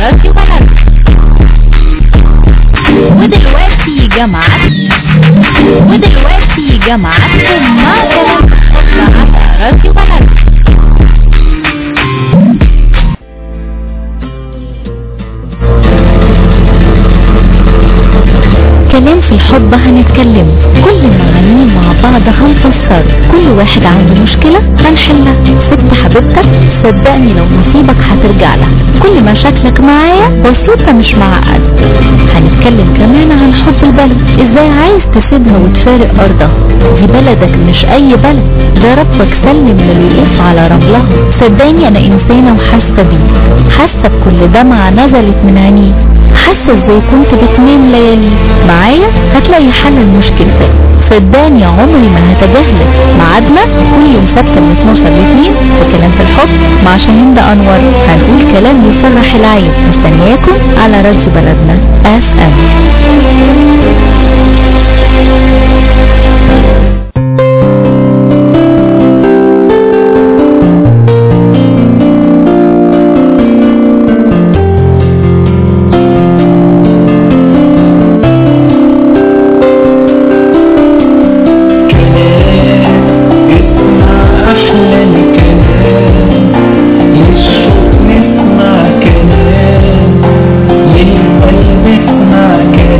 راديو بلد ودلوقتي جمعت ودلوقتي جمعتكم مع كلام الصبح على راديو بلد كلام في الحب هنتكلم كل المعاني مع بعض هنفسر كل واحد عنده مشكلة هنحلها ست حبيبتك صدقني لو نصيبك هترجع لها كل مشاكلك معايا بسيطة مش معقد هنتكلم كمان عن حب البلد ازاي عايز تسيبها وتفارق ارضها دي بلدك مش اي بلد ده ربك سلم للوقوف على رملها صدقني انا انسانة وحاسة بيه حاسة بكل دمعة نزلت من عينيه حاسه ازاي كنت بتنام ليالي معايا هتلاقي حل لمشكلتك صدقني عمري ما هتجاهلك ميعادنا كل يوم سبت من 12 ل 2 في كلام في الحب مع شاهين ده انور هنقول كلام يفرح العين مستنياكم على راديو بلدنا اف ام اسمع أحلى الكلام للشوق نسمع كلام للقلب اسمع كلام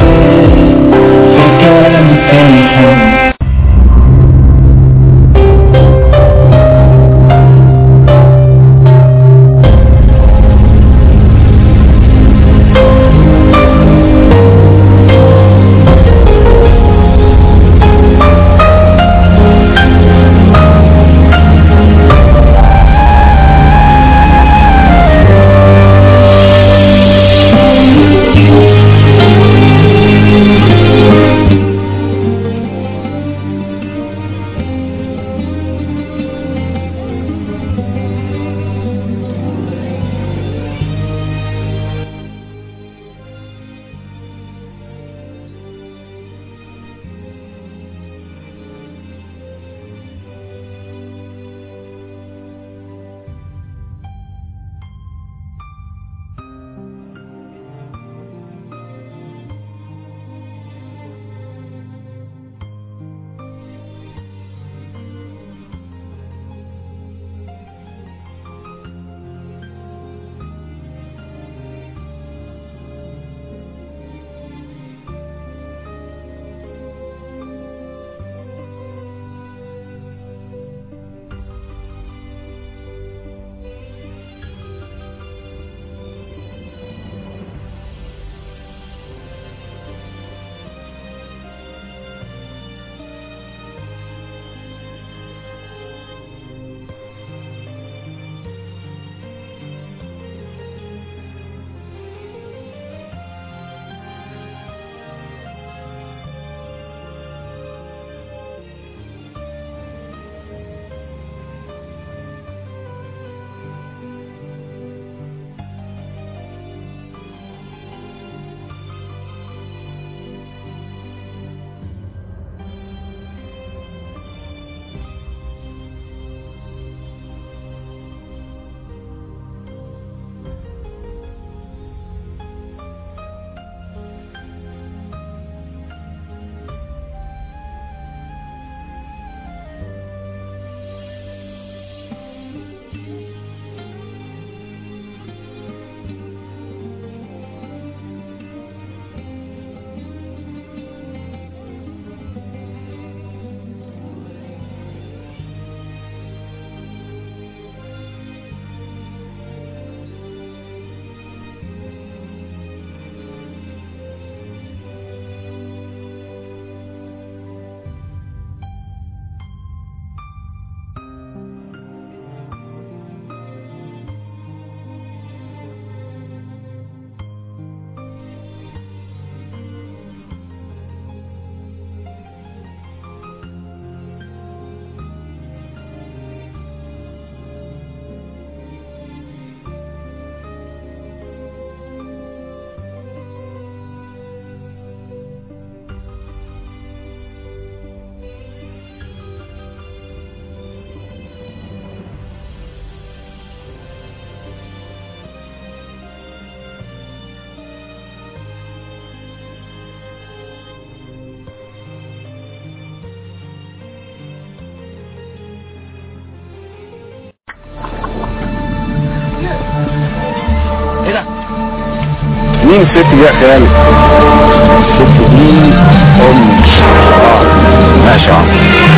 مين الست دي يا خالد الست دي ام اه ماشي يا عم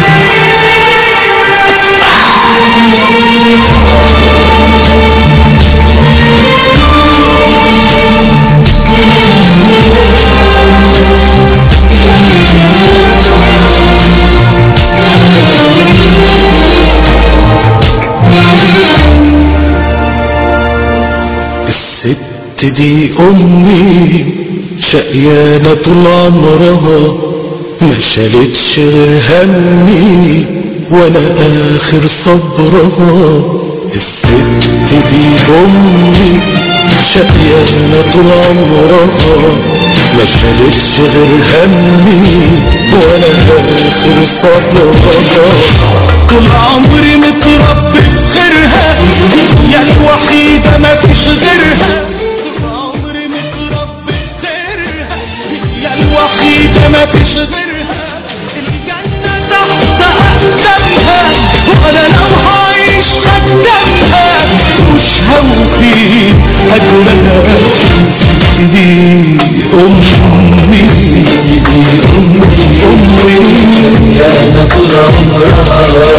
الست دي امي شقيانة طول عمرها ما شالتش غير همي وانا اخر صبرها الست دي امي شقيانة طول عمرها ما شالتش غير همي وانا اخر صبرها طول عمري متربي بخيرها يا الوحيدة ما فيش غيرها طول عمري متربي بخيرها يا الوحيدة ما فيش غيرها الجنة تحت أقدامها وأنا لو هعيش خدامها مش هوفي أجرها دي أمي دي أمي أمي يا نطول عمرها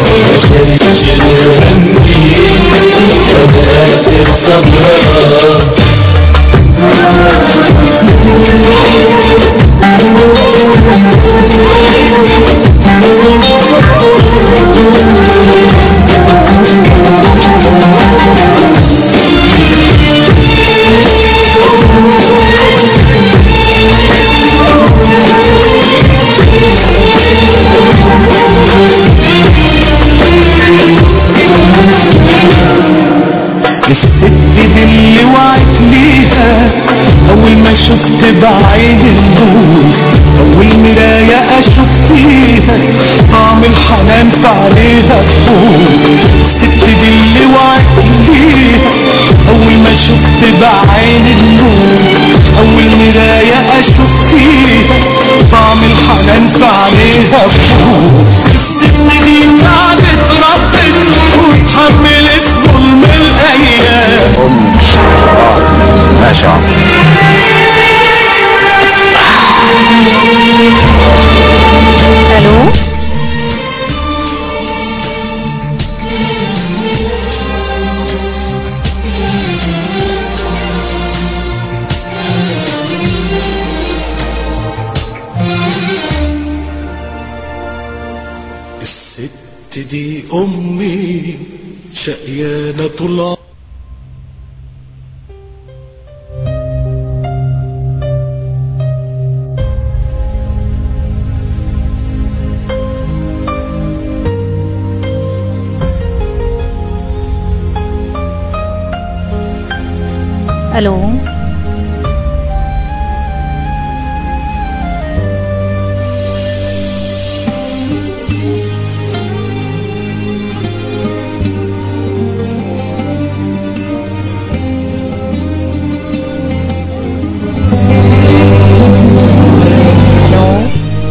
الست دي اللي وعيت ليها اول ما شفت بعين النور اول مراية اشوف فيها طعم الحنان في عليها تفوت الست دي اللي وعيت ليها اول ما شفت بعين النور اول مراية اشوف فيها طعم الحنان في عليها تفوت الست دي قعدت ربت وتحملت ظلم الايام ام اه ماشي يا عم الو الست دي امي شقيانة طول عمرها الو الو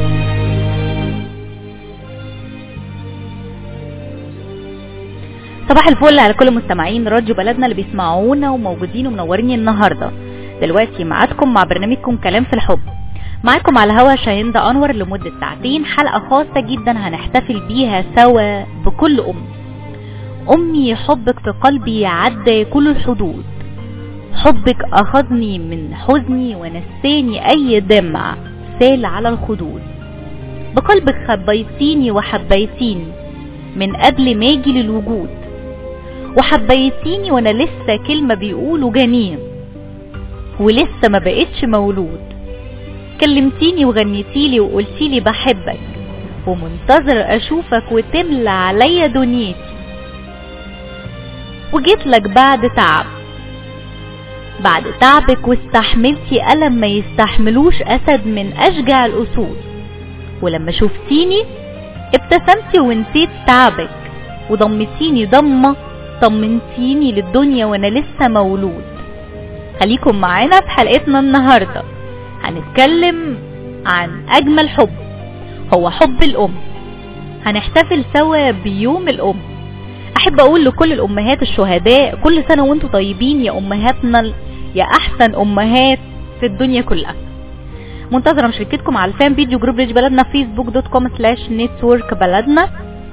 صباح الفل على كل مستمعين راديو بلدنا اللي بيسمعونا وموجودين ومنورين النهارده دلوقتي معادكم مع برنامجكم كلام في الحب معاكم على الهوا شاهين ده انور لمده ساعتين حلقه خاصه جدا هنحتفل بيها سوا بكل ام امي حبك في قلبي عدى كل الحدود حبك اخذني من حزني ونساني اي دمع سال على الخدود بقلبك خبيتيني وحبيتيني من قبل ما اجي للوجود وحبيتيني وانا لسه كلمة بيقولوا جنين ولسه ما بقتش مولود كلمتيني وغنيتيلي وقلتيلي بحبك ومنتظر اشوفك وتملى عليا دنيتي وجيت لك بعد تعب بعد تعبك واستحملتي ألم ما يستحملوش أسد من أشجع الأسود ولما شفتيني ابتسمتي ونسيت تعبك وضمتيني ضمة طمنتيني للدنيا وانا لسه مولود خليكم معانا في حلقتنا النهاردة هنتكلم عن أجمل حب هو حب الأم هنحتفل سوا بيوم الأم أحب أقول لكل الأمهات الشهداء كل سنة وانتم طيبين يا أمهاتنا يا احسن امهات في الدنيا كلها منتظرة مشاركتكم على الفان فيديو جروب ريج بلدنا فيسبوك دوت كوم سلاش نتورك بلدنا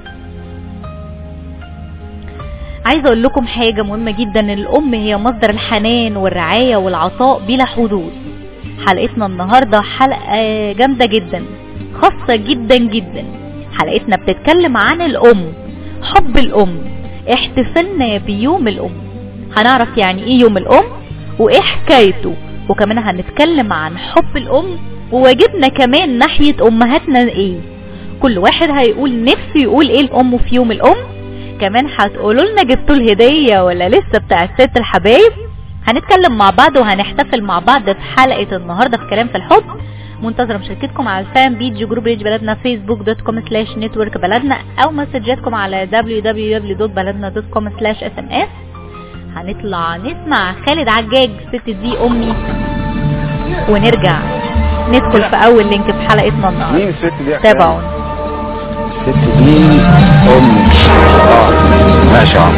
عايزة اقول لكم حاجة مهمة جدا الام هي مصدر الحنان والرعاية والعطاء بلا حدود حلقتنا النهاردة حلقة جامدة جدا خاصة جدا جدا حلقتنا بتتكلم عن الام حب الام احتفالنا بيوم الام هنعرف يعني ايه يوم الام وايه حكايته وكمان هنتكلم عن حب الام وواجبنا كمان ناحية امهاتنا ايه كل واحد هيقول نفسه يقول ايه الام في يوم الام كمان هتقولوا لنا جبتوا الهدية ولا لسه بتاع ست الحبايب هنتكلم مع بعض وهنحتفل مع بعض في حلقة النهاردة في كلام في الحب منتظرة مشاركتكم على الفان بيج جروب ريج بلدنا فيسبوك دوت كوم سلاش نتورك بلدنا او مسجاتكم على www.بلدنا.com سلاش اس ام اس هنطلع نسمع خالد عجاج ست دي امي ونرجع ندخل في اول لينك في حلقتنا النهارده مين الست دي يا تابعونا الست دي امي اه ماشي يا عم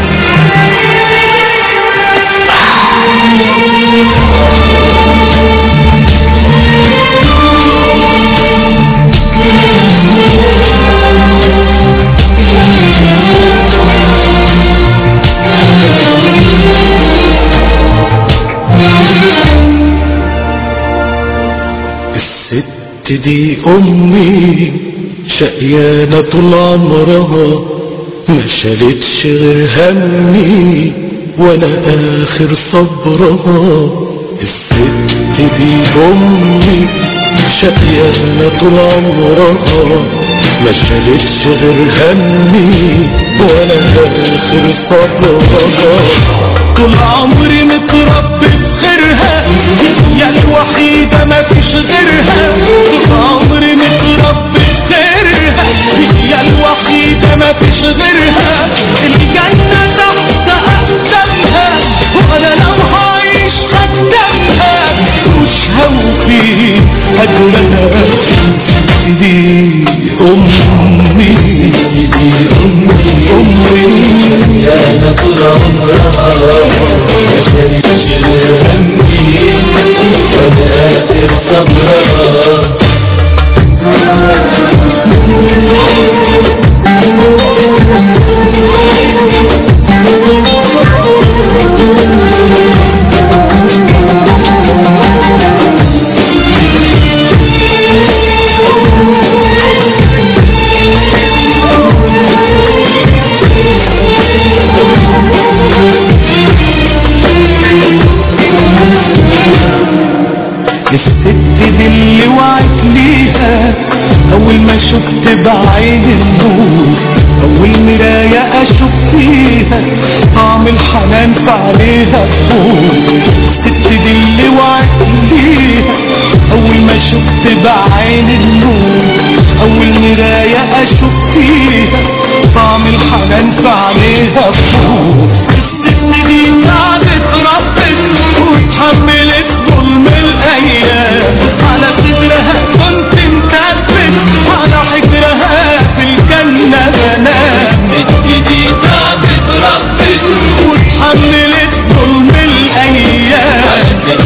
الست دي امي شقيانة طول عمرها ما شالتش غير همي وانا اخر صبرها الست دي امي شقيانة طول عمرها ما شالتش غير همي وانا اخر صبرها طول عمري متربي بخيرها هي الوحيدة ما فيش غيرها طول عمري متربي بخيرها هي الوحيدة ما فيش غيرها الجنة تحت أقدامها وأنا لو هعيش خدامها مش هوفي أجرها دي أمي دي أمي أمي يا طول عمرها ما شالتش غير همي وأنا آخر صبرها الست دي اللي وعيت ليها اول ما شفت بعين النور اول مراية اشوف فيها طعم الحنان في عليها تفوت الست دي اللي وعيت ليها اول ما شفت بعين النور اول مراية اشوف فيها طعم الحنان في عليها تفوت الست دي قعدت ربت وتحملت ظلم الايام على صدرها كنت مكفن على حجرها في الجنة بنام دي تعبت ربت وتحملت ظلم الايام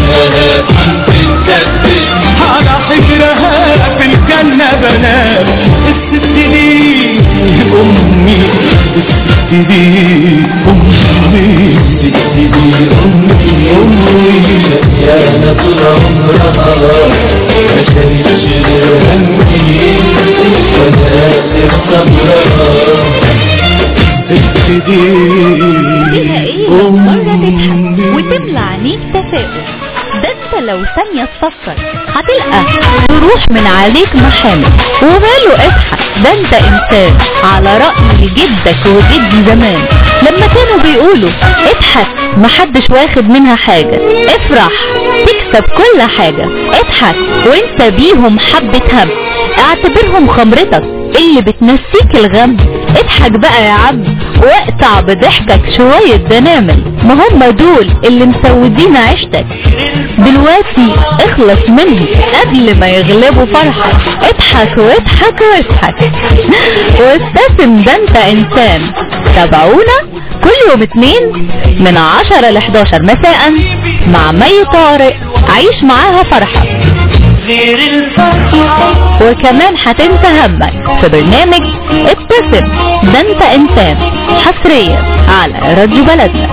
على حجرها في الجنة بنام الست دي امي الست دي امي الست دي امي امي يا طول عمرها ما شالتش غير همي وانا اخر صبرها الست فيها ايه لو مرة تضحك امي وتملى عينيك تفاؤل ده انت لو ثانية تفكر هتلقى تروح من عليك محامل وماله اضحك ده انت انسان على رأي جدك وجدي زمان لما كانوا بيقولوا اضحك محدش واخد منها حاجة افرح تكسب كل حاجة اضحك وانت بيهم حبة هم اعتبرهم خمرتك اللي بتنسيك الغم اضحك بقى يا عم واقطع بضحكك شوية دنامل ما هم دول اللي مسودين عيشتك دلوقتي اخلص منهم قبل ما يغلبوا فرحك اضحك واضحك واضحك وابتسم ده انت انسان تابعونا كل يوم اتنين من عشرة ل 11 مساء مع مي طارق عيش معاها فرحة غير الفرحة وكمان هتنسى همك في برنامج ابتسم ده انت انسان حصريا على راديو بلدنا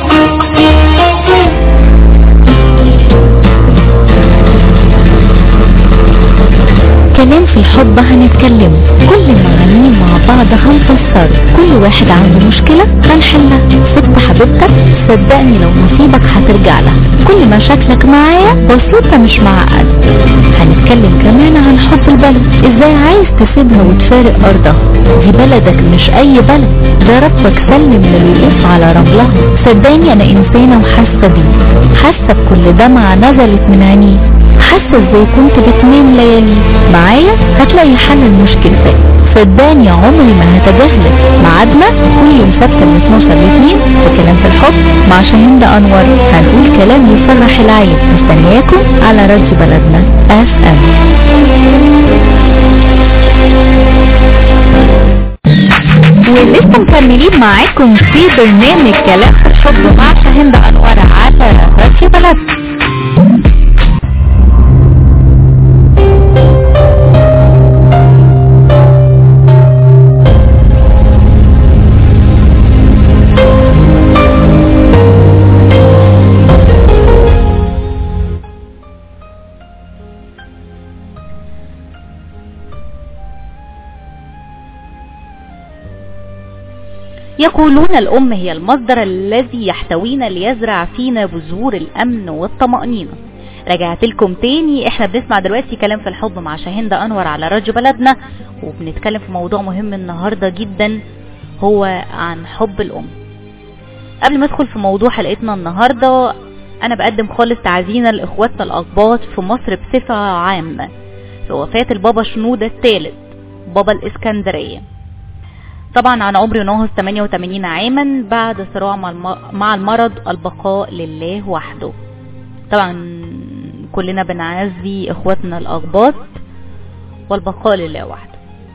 كلام في الحب هنتكلم كل معانيه مع بعض هنفسر كل واحد عنده مشكلة هنحلها ست حبيبتك صدقني لو نصيبك هترجع لها كل مشاكلك معايا بسيطة مش معقد هنتكلم كمان عن حب البلد ازاي عايز تسيبها وتفارق ارضها دي بلدك مش اي بلد ده ربك سلم للوقوف على رملها صدقني انا انسانة وحاسة بيه حاسة بكل دمعة نزلت من عينيه حاسة ازاي كنت بتنام ليالي معايا هتلاقي حل لمشكلتك صدقني عمري ما هتجاهلك ميعادنا كل يوم سبت من 12 ل 2 في كلام في الحب مع شاهين انور هنقول كلام يفرح العين مستنياكم على راديو بلدنا اف ام ولسه مكملين معاكم في برنامج كلام في الحب مع شاهين انور على راديو بلدنا يقولون الأم هي المصدر الذي يحتوينا ليزرع فينا بذور الأمن والطمأنينة رجعت لكم تاني احنا بنسمع دلوقتي كلام في الحب مع شاهندة أنور على راديو بلدنا وبنتكلم في موضوع مهم النهاردة جدا هو عن حب الأم قبل ما ادخل في موضوع حلقتنا النهاردة انا بقدم خالص تعزينا لاخواتنا الاقباط في مصر بصفة عامة في وفاة البابا شنودة الثالث بابا الاسكندرية طبعا عن عمر ناهز 88 عاما بعد صراع مع الم- مع المرض البقاء لله وحده طبعا كلنا بنعزي اخواتنا الاقباط والبقاء لله وحده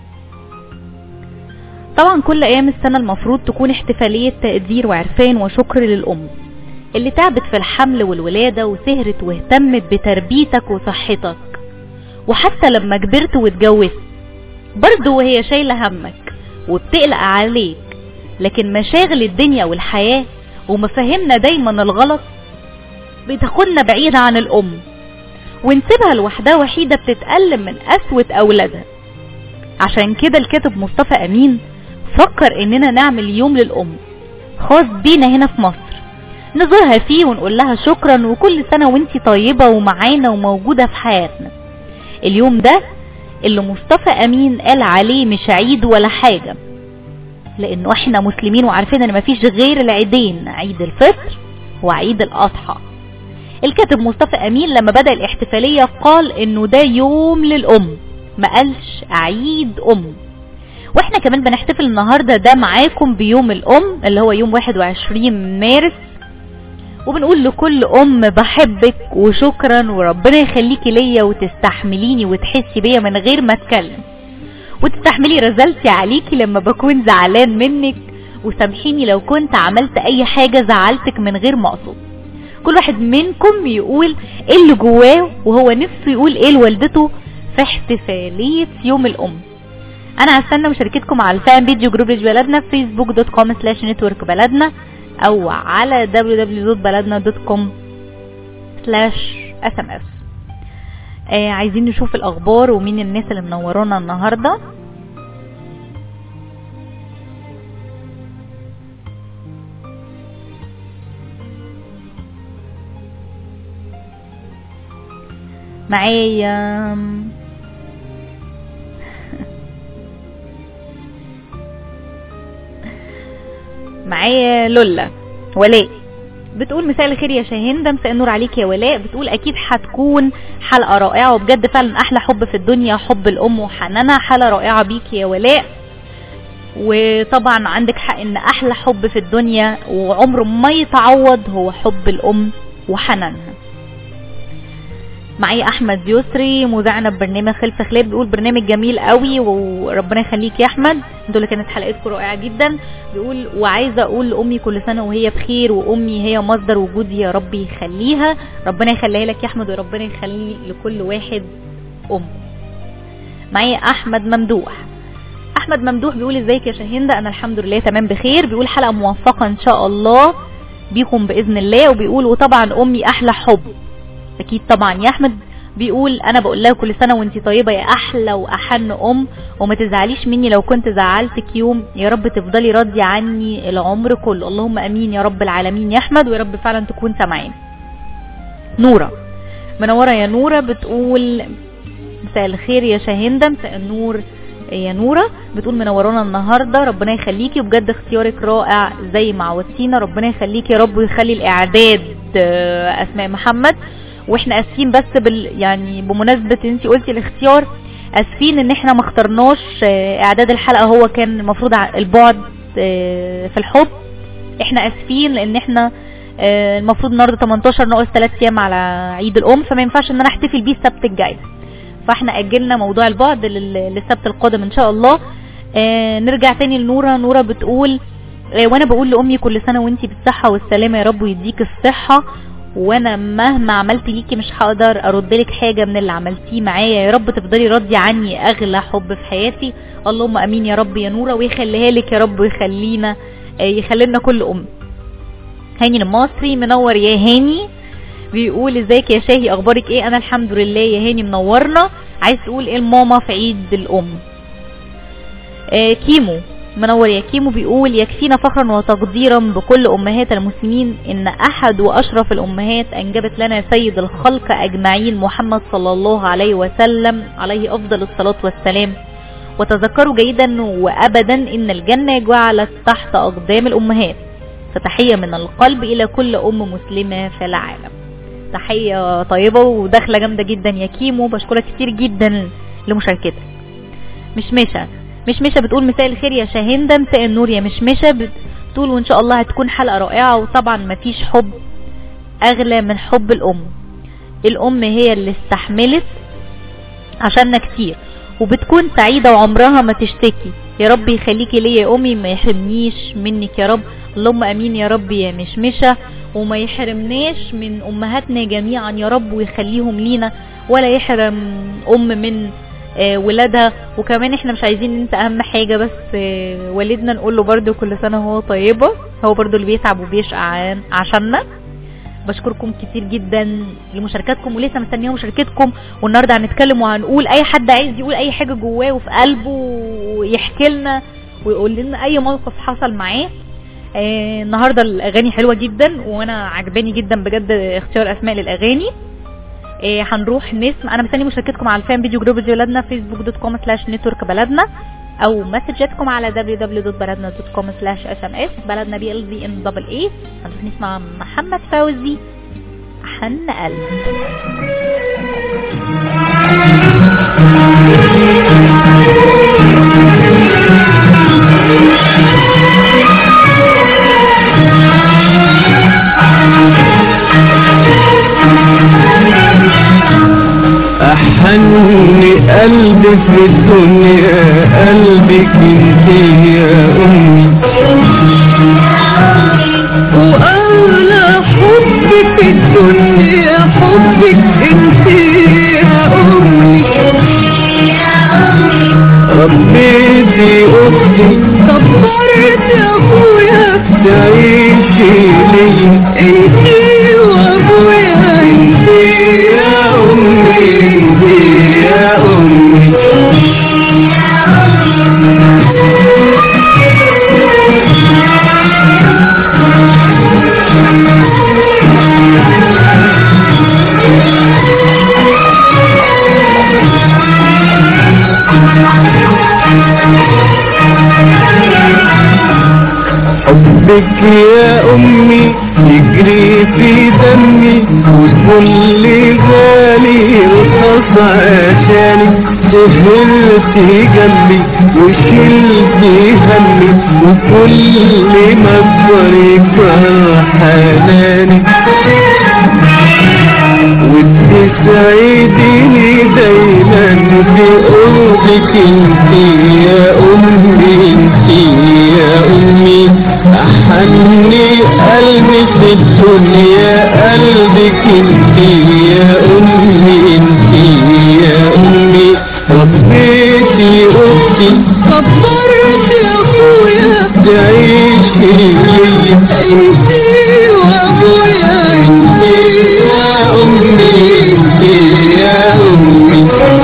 طبعا كل ايام السنة المفروض تكون احتفالية تقدير وعرفان وشكر للام اللي تعبت في الحمل والولادة وسهرت واهتمت بتربيتك وصحتك وحتى لما كبرت واتجوزت برضه وهي شايلة همك وبتقلق عليك لكن مشاغل الدنيا والحياة ومفاهيمنا دايما الغلط بتاخدنا بعيد عن الأم ونسيبها لوحدها وحيدة بتتألم من قسوة أولادها عشان كده الكاتب مصطفى أمين فكر إننا نعمل يوم للأم خاص بينا هنا في مصر نزورها فيه ونقول لها شكرا وكل سنة وانتي طيبة ومعانا وموجودة في حياتنا اليوم ده اللي مصطفى امين قال عليه مش عيد ولا حاجة لانه احنا مسلمين وعارفين ان مفيش غير العيدين عيد الفطر وعيد الاضحى الكاتب مصطفى امين لما بدأ الاحتفالية قال انه ده يوم للام ما قالش عيد ام واحنا كمان بنحتفل النهاردة ده معاكم بيوم الام اللي هو يوم 21 مارس وبنقول لكل ام بحبك وشكرا وربنا يخليكي ليا وتستحمليني وتحسي بيا من غير ما اتكلم وتستحملي رزالتي عليكي لما بكون زعلان منك وسامحيني لو كنت عملت اي حاجة زعلتك من غير ما اقصد كل واحد منكم يقول ايه اللي جواه وهو نفسه يقول ايه لوالدته في احتفالية يوم الام انا هستنى مشاركتكم على الفان بيج جروب ريج بلدنا في فيسبوك دوت كوم سلاش نتورك بلدنا او على www.بلدنا.com سلاش اس ام اس عايزين نشوف الاخبار ومين الناس اللي منورانا النهارده معايا معايا لولا ولاء بتقول مساء الخير يا شاهين ده مساء النور عليك يا ولاء بتقول اكيد هتكون حلقه رائعه وبجد فعلا احلى حب في الدنيا حب الام وحنانها حلقه رائعه بيك يا ولاء وطبعا عندك حق ان احلى حب في الدنيا وعمره ما يتعوض هو حب الام وحنانها معايا احمد يسري مذيعنا ببرنامج خلف خلاف بيقول برنامج جميل قوي وربنا يخليك يا احمد انتوا اللي كانت حلقتكم رائعه جدا بيقول وعايزه اقول لامي كل سنه وهي بخير وامي هي مصدر وجودي يا رب يخليها ربنا يخليها لك يا احمد وربنا يخلي لكل واحد ام معايا احمد ممدوح احمد ممدوح بيقول ازيك يا شاهندة انا الحمد لله تمام بخير بيقول حلقه موفقه ان شاء الله بيكم باذن الله وبيقول وطبعا امي احلى حب اكيد طبعا يا احمد بيقول انا بقول لها كل سنه وانت طيبه يا احلى واحن ام وما تزعليش مني لو كنت زعلتك يوم يا رب تفضلي راضيه عني العمر كله اللهم امين يا رب العالمين يا احمد ويا رب فعلا تكون سامعين نوره منوره يا نوره بتقول مساء الخير يا شاهندة مساء النور يا نورة بتقول منورانا النهاردة ربنا يخليكي وبجد اختيارك رائع زي ما عودتينا ربنا يخليكي يا رب ويخلي الاعداد آه، اسماء محمد واحنا اسفين بس بال يعني بمناسبة انت قلتي الاختيار اسفين ان احنا ما اخترناش آه، اعداد الحلقة هو كان المفروض ع- البعد آه، في الحب احنا اسفين لان احنا آه، المفروض النهارده 18 ناقص 3 ايام على عيد الام فما ينفعش ان انا احتفل بيه السبت الجاي فاحنا اجلنا موضوع البعد لل- للسبت القادم ان شاء الله آه نرجع تاني لنورة نورة بتقول آه وانا بقول لامي كل سنة وانتي بالصحة والسلامة يا رب ويديك الصحة وانا مهما عملت ليكي مش هقدر ارد لك حاجة من اللي عملتيه معايا يا رب تفضلي راضية عني اغلى حب في حياتي اللهم امين يا رب يا نورة ويخليها لك يا رب ويخلينا آه يخلينا كل ام هاني المصري منور يا هاني بيقول ازيك يا شاهي اخبارك ايه انا الحمد لله يا هاني منورنا عايز تقول ايه الماما في عيد الام آه كيمو منور يا كيمو بيقول يكفينا فخرا وتقديرا بكل امهات المسلمين ان احد واشرف الامهات انجبت لنا سيد الخلق اجمعين محمد صلى الله عليه وسلم عليه افضل الصلاة والسلام وتذكروا جيدا وابدا ان الجنة جعلت تحت اقدام الامهات فتحية من القلب الى كل ام مسلمة في العالم تحية طيبة ودخلة جامدة جدا يا كيمو بشكرك كتير جدا لمشاركتك مشمشة مشمشة بتقول مساء الخير يا شاهندة مساء النور يا مشمشة بتقول وان شاء الله هتكون حلقة رائعة وطبعا مفيش حب اغلى من حب الام الام هي اللي استحملت عشاننا كتير وبتكون سعيدة وعمرها ما تشتكي يا رب يخليكي ليا يا امي ما يحرمنيش منك يا رب اللهم امين يا رب يا مشمشة وما يحرمناش من امهاتنا جميعا يا رب ويخليهم لينا ولا يحرم ام من آه، ولادها وكمان احنا مش عايزين انت اهم حاجة بس آه، والدنا نقول له برده كل سنة هو طيبة هو برده اللي بيتعب وبيشقى عن- عشاننا بشكركم كتير جدا لمشاركاتكم ولسه مستنيه مشاركتكم والنهارده هنتكلم وهنقول اي حد عايز يقول اي حاجه جواه وفي قلبه ويحكي لنا ويقول لنا اي موقف حصل معاه آه النهارده الاغاني حلوه جدا وانا عجباني جدا بجد اختيار اسماء للاغاني آه هنروح نسمع انا مستني مشاركتكم على الفان فيديو جروب بلدنا فيسبوك دوت كوم سلاش نتورك بلدنا او مسجاتكم على www.بلدنا.com سلاش اس ام اس بلدنا بي ال في ان دبل اي هنروح نسمع محمد فوزي حن قلب أحن قلبي في الدنيا قلبك انت يا أمي وأغلى حب في الدنيا حبك انت يا أمي ربيتي أختي كبرت أخويا تعيشي لي انتي وأبويا انتي يا أمي انتي يا أمي حبك يا أمي يجري في دمي وكل غالي رخص عشاني سهرتي جنبي وشلتي همي وكل ما اكبر حناني وتسعي بقربك انت يا امي انت يا امي احني قلبي في الدنيا قلبك انت يا امي انت يا امي ربيتي اختي كبرت يا اخويا تعيشي ليا انتي وابويا انتي يا امي انتي يا امي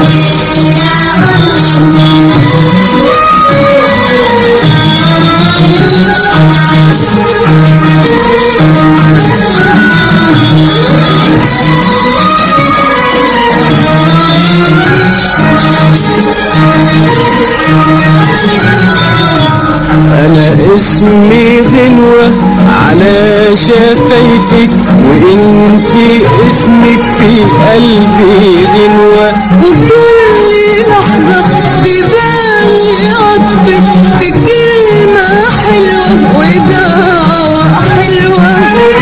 انا اسمي غنوة على شفايفك وانتي اسمك في قلبي غنوة وكل لحظة في بالي عطفك في كلمة حلوة ودعوة حلوة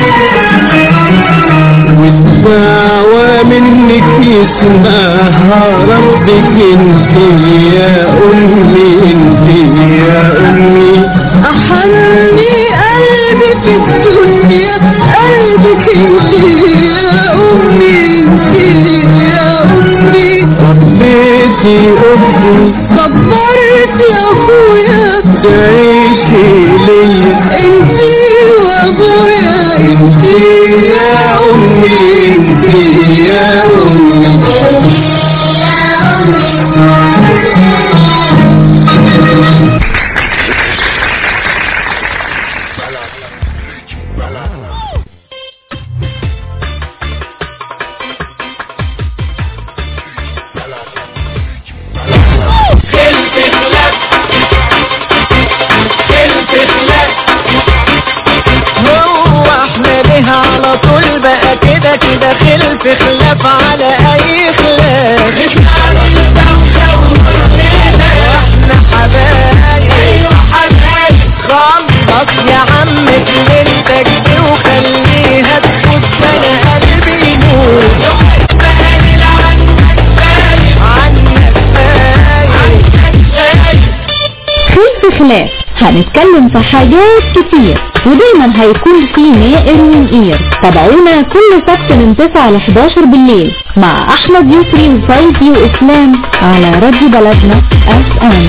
والدعوة منك يسمعها ربك انتي يا امي انتي يا امي أحني قلبي في الدنيا قلبك انتي يا أمي انتي يا أمي ربيتي اختي كبرت يا أخويا تعيشي ليا انتي وأبويا انتي يا امي انتي يا امي هو احنا ليه على طول بقى كده كده خلف خلاف على اي خلاف واحنا حبايب خلص يا عم كلمتك دي وخليها تفوت انا قلبي يموت عنك باين خلف خلاف هنتكلم في حاجات كتير ودايما هيكون في نائر ونقير تابعونا كل سبت من 9 ل 11 بالليل مع احمد يسري وفايزي واسلام على راديو بلدنا اف ام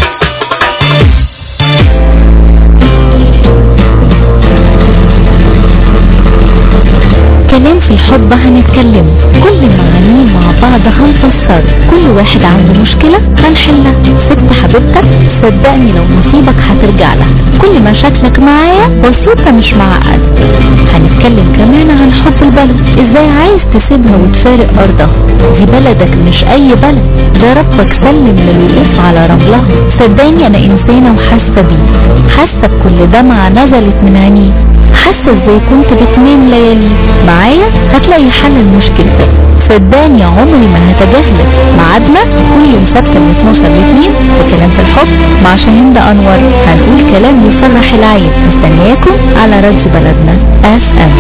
كلام في الحب هنتكلم كل معانيه مع بعض هنفسر كل واحد عنده مشكلة هنحلها ست حبيبتك صدقني لو نصيبك هترجع لها كل مشاكلك معايا بسيطة مش معقد هنتكلم كمان عن حب البلد ازاي عايز تسيبها وتفارق ارضها دي بلدك مش اي بلد ده ربك سلم للوقوف على رملها صدقني انا انسانة وحاسة بيه حاسة بكل دمعة نزلت من عينيه حاسه ازاي كنت بتنام ليالي معايا هتلاقي حل لمشكلتك صدقني عمري ما هتجاهلك ميعادنا كل يوم سبت من 12 ل 2 في كلام في الحب مع شاهين ده انور هنقول كلام يفرح العين مستنياكم على راديو بلدنا اف ام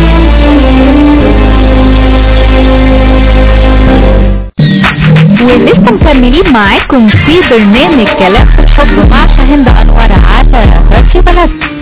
ولسه مكملين معاكم في برنامج كلام في الحب مع شاهين ده انور على راديو بلدنا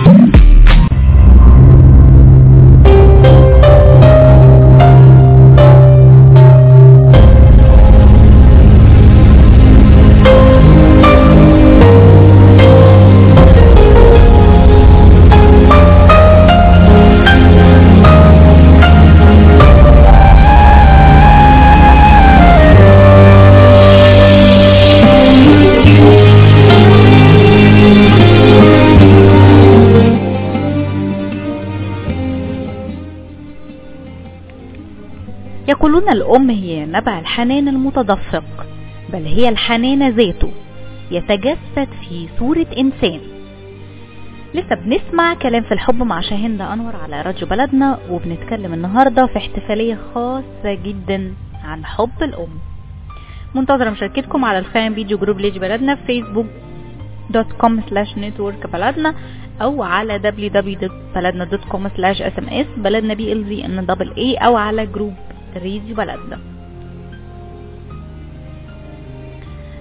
يقولون الأم هي نبع الحنان المتدفق بل هي الحنان ذاته يتجسد في صورة إنسان لسه بنسمع كلام في الحب مع شاهين ده أنور على راديو بلدنا وبنتكلم النهاردة في احتفالية خاصة جدا عن حب الأم منتظرة مشاركتكم على الفان فيديو جروب ليج بلدنا في فيسبوك دوت كوم سلاش نتورك بلدنا او على www.baladna.com سلاش اس ام اس بلدنا بي ال زي ان دبل اي او على جروب راديو بلدنا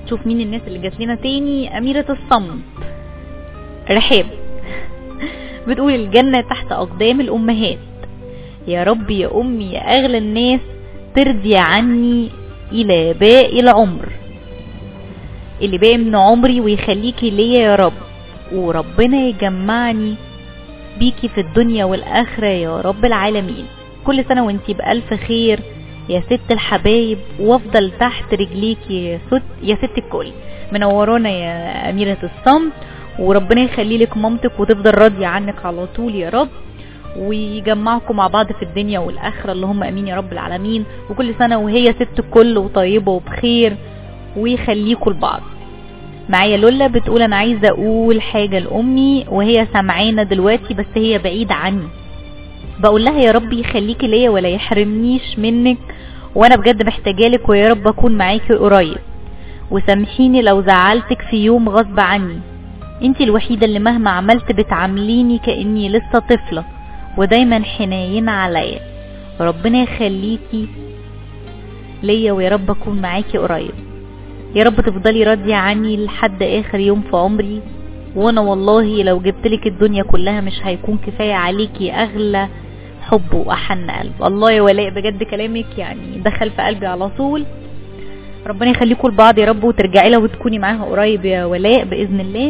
شوف مين الناس اللي جات لنا تاني أميرة الصمت رحاب بتقول الجنة تحت أقدام الأمهات يا رب يا أمي يا أغلى الناس ترضي عني إلى باقي العمر اللي باقي من عمري ويخليكي ليا يا رب وربنا يجمعني بيكي في الدنيا والآخرة يا رب العالمين كل سنة وانتي بألف خير يا ست الحبايب وافضل تحت رجليكي يا ست يا ست الكل منورانا يا أميرة الصمت وربنا يخلي لك مامتك وتفضل راضية عنك على طول يا رب ويجمعكم مع بعض في الدنيا والآخرة اللهم أمين يا رب العالمين وكل سنة وهي ست الكل وطيبة وبخير ويخليكم لبعض معايا لولا بتقول انا عايزه اقول حاجه لامي وهي سامعانا دلوقتي بس هي بعيده عني بقول لها يا رب يخليكي ليا ولا يحرمنيش منك وانا بجد محتاجالك ويا رب اكون معاكي قريب وسامحيني لو زعلتك في يوم غصب عني انتي الوحيدة اللي مهما عملت بتعامليني كأني لسه طفلة ودايما حنينة عليا ربنا يخليكي ليا ويا رب اكون معاكي قريب يا رب تفضلي راضية عني لحد اخر يوم في عمري وانا والله لو جبتلك الدنيا كلها مش هيكون كفاية عليكي اغلى حب واحن قلب الله يا ولاء بجد كلامك يعني دخل في قلبي على طول ربنا يخليكم لبعض يا رب وترجعي لها وتكوني معاها قريب يا ولاء باذن الله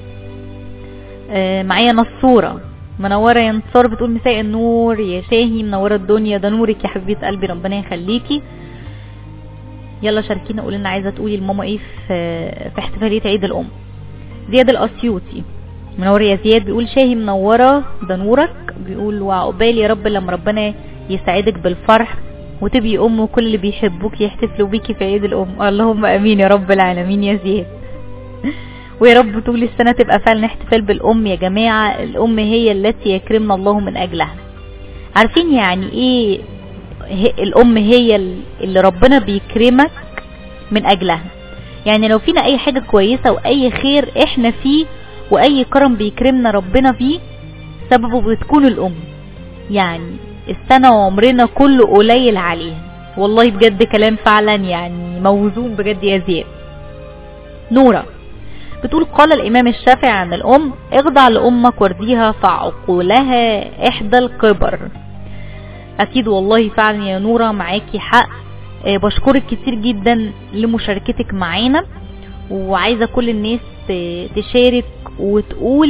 آه معايا نصوره منوره يا نصار بتقول مساء النور يا شاهي منوره الدنيا ده نورك يا حبيبه قلبي ربنا يخليكي يلا شاركينا قولي لنا عايزه تقولي لماما ايه في في احتفاليه عيد الام زياد الاسيوطي منور يا زياد بيقول شاهي منوره ده نورك بيقول وعقبال يا رب لما ربنا يسعدك بالفرح وتبقي ام وكل اللي بيحبوك يحتفلوا بيكي في عيد الام اللهم امين يا رب العالمين يا زياد ويا رب طول السنه تبقى فعلا احتفال بالام يا جماعه الام هي التي يكرمنا الله من اجلها عارفين يعني ايه هي الام هي اللي ربنا بيكرمك من اجلها يعني لو فينا اي حاجة كويسة واي خير احنا فيه واي كرم بيكرمنا ربنا فيه سببه بتكون الام يعني السنة وعمرنا كله قليل عليها والله بجد كلام فعلا يعني موزون بجد يا زياد نورة بتقول قال الامام الشافعي عن الام اخضع لامك وارضيها فعقولها احدى الكبر اكيد والله فعلا يا نورة معاكي حق آه، بشكرك كتير جدا لمشاركتك معانا وعايزة كل الناس ت- تشارك وتقول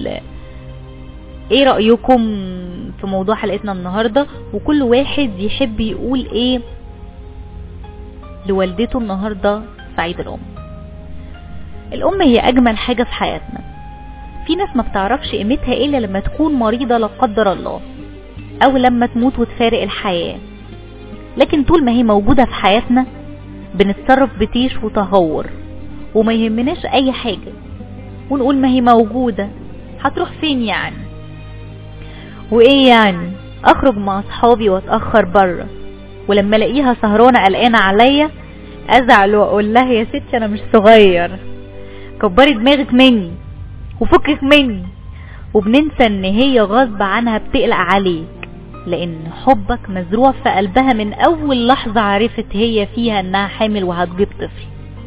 ايه رأيكم في موضوع حلقتنا النهاردة وكل واحد يحب يقول ايه لوالدته النهاردة في عيد الام الام هي اجمل حاجة في حياتنا في ناس ما بتعرفش قيمتها الا لما تكون مريضة لا قدر الله او لما تموت وتفارق الحياة لكن طول ما هي موجودة في حياتنا بنتصرف بتيش وتهور وما يهمناش اي حاجة ونقول ما هي موجودة هتروح فين يعني وايه يعني اخرج مع اصحابي واتأخر بره ولما الاقيها سهرانة قلقانة عليا ازعل واقول لها يا ستي انا مش صغير كبري دماغك مني وفكك مني وبننسى ان هي غصب عنها بتقلق عليك لان حبك مزروع في قلبها من اول لحظة عرفت هي فيها انها حامل وهتجيب طفل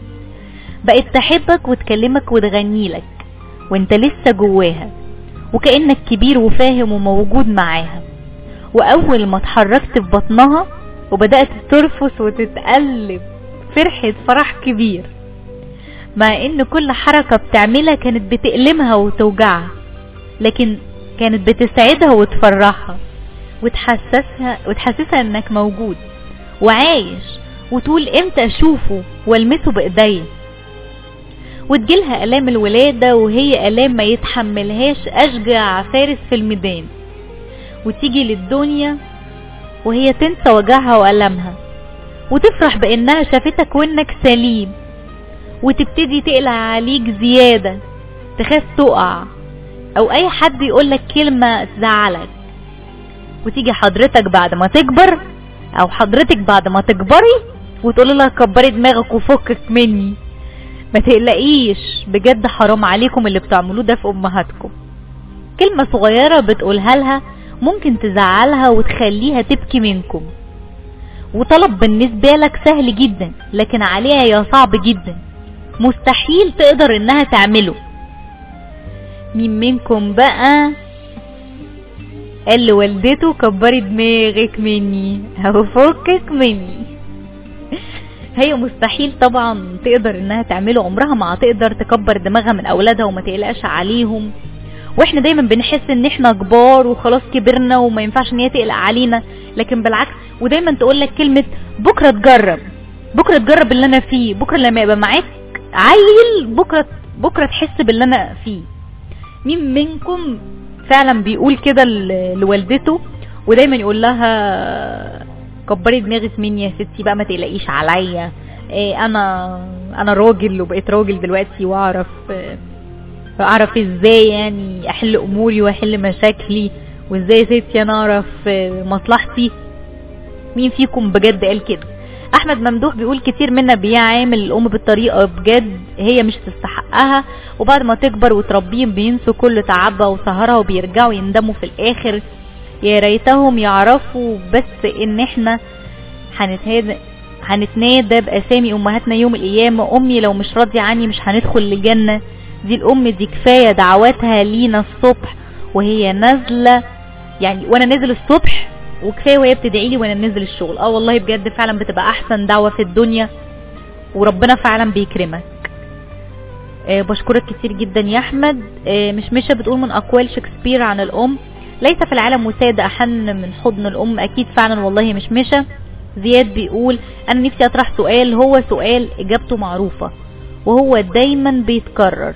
بقت تحبك وتكلمك وتغنيلك وانت لسه جواها وكأنك كبير وفاهم وموجود معاها واول ما اتحركت في بطنها وبدأت ترفس وتتقلب فرحة فرح كبير مع ان كل حركة بتعملها كانت بتألمها وتوجعها لكن كانت بتسعدها وتفرحها وتحسسها وتحسسها انك موجود وعايش وتقول امتى اشوفه والمسه بايديا وتجيلها الام الولادة وهي الام ما يتحملهاش اشجع فارس في الميدان وتيجي للدنيا وهي تنسى وجعها والمها وتفرح بانها شافتك وانك سليم وتبتدي تقلع عليك زيادة تخاف تقع او اي حد يقولك كلمة تزعلك وتيجي حضرتك بعد ما تكبر او حضرتك بعد ما تكبري وتقول لها كبري دماغك وفكك مني ما تقلقيش بجد حرام عليكم اللي بتعملوه ده في امهاتكم كلمة صغيرة بتقولها لها ممكن تزعلها وتخليها تبكي منكم وطلب بالنسبة لك سهل جدا لكن عليها يا صعب جدا مستحيل تقدر انها تعمله مين منكم بقى قال لوالدته كبري دماغك مني او فكك مني هي مستحيل طبعا تقدر انها تعمله عمرها ما هتقدر تكبر دماغها من اولادها وما تقلقش عليهم واحنا دايما بنحس ان احنا كبار وخلاص كبرنا وما ينفعش ان هي تقلق علينا لكن بالعكس ودايما تقول لك كلمه بكره تجرب بكره تجرب اللي انا فيه بكره لما يبقى معاك عيل بكره بكره تحس باللي انا فيه مين منكم فعلا بيقول كده ل- لوالدته ودايما يقول لها كبري دماغك مني يا ستي بقى ما تقلقيش عليا إيه انا انا راجل وبقيت راجل دلوقتي واعرف إيه، اعرف ازاي يعني احل اموري واحل مشاكلي وازاي يا ستي انا اعرف إيه، مصلحتي مين فيكم بجد قال كده احمد ممدوح بيقول كتير منا بيعامل الام بالطريقه بجد هي مش تستحقها وبعد ما تكبر وتربيهم بينسوا كل تعبها وسهرها وبيرجعوا يندموا في الاخر يا ريتهم يعرفوا بس ان احنا هنتهاد هنتنادى باسامي امهاتنا يوم القيامه امي لو مش راضيه عني مش هندخل لجنه دي الام دي كفايه دعواتها لينا الصبح وهي نازله يعني وانا نازل الصبح وكفايه وهي بتدعي لي وانا نازل الشغل اه والله بجد فعلا بتبقى احسن دعوه في الدنيا وربنا فعلا بيكرمك آه بشكرك كتير جدا يا احمد آه مش مشة بتقول من اقوال شكسبير عن الام ليس في العالم وسادة احن من حضن الام اكيد فعلا والله مش مشة زياد بيقول انا نفسي اطرح سؤال هو سؤال اجابته معروفة وهو دايما بيتكرر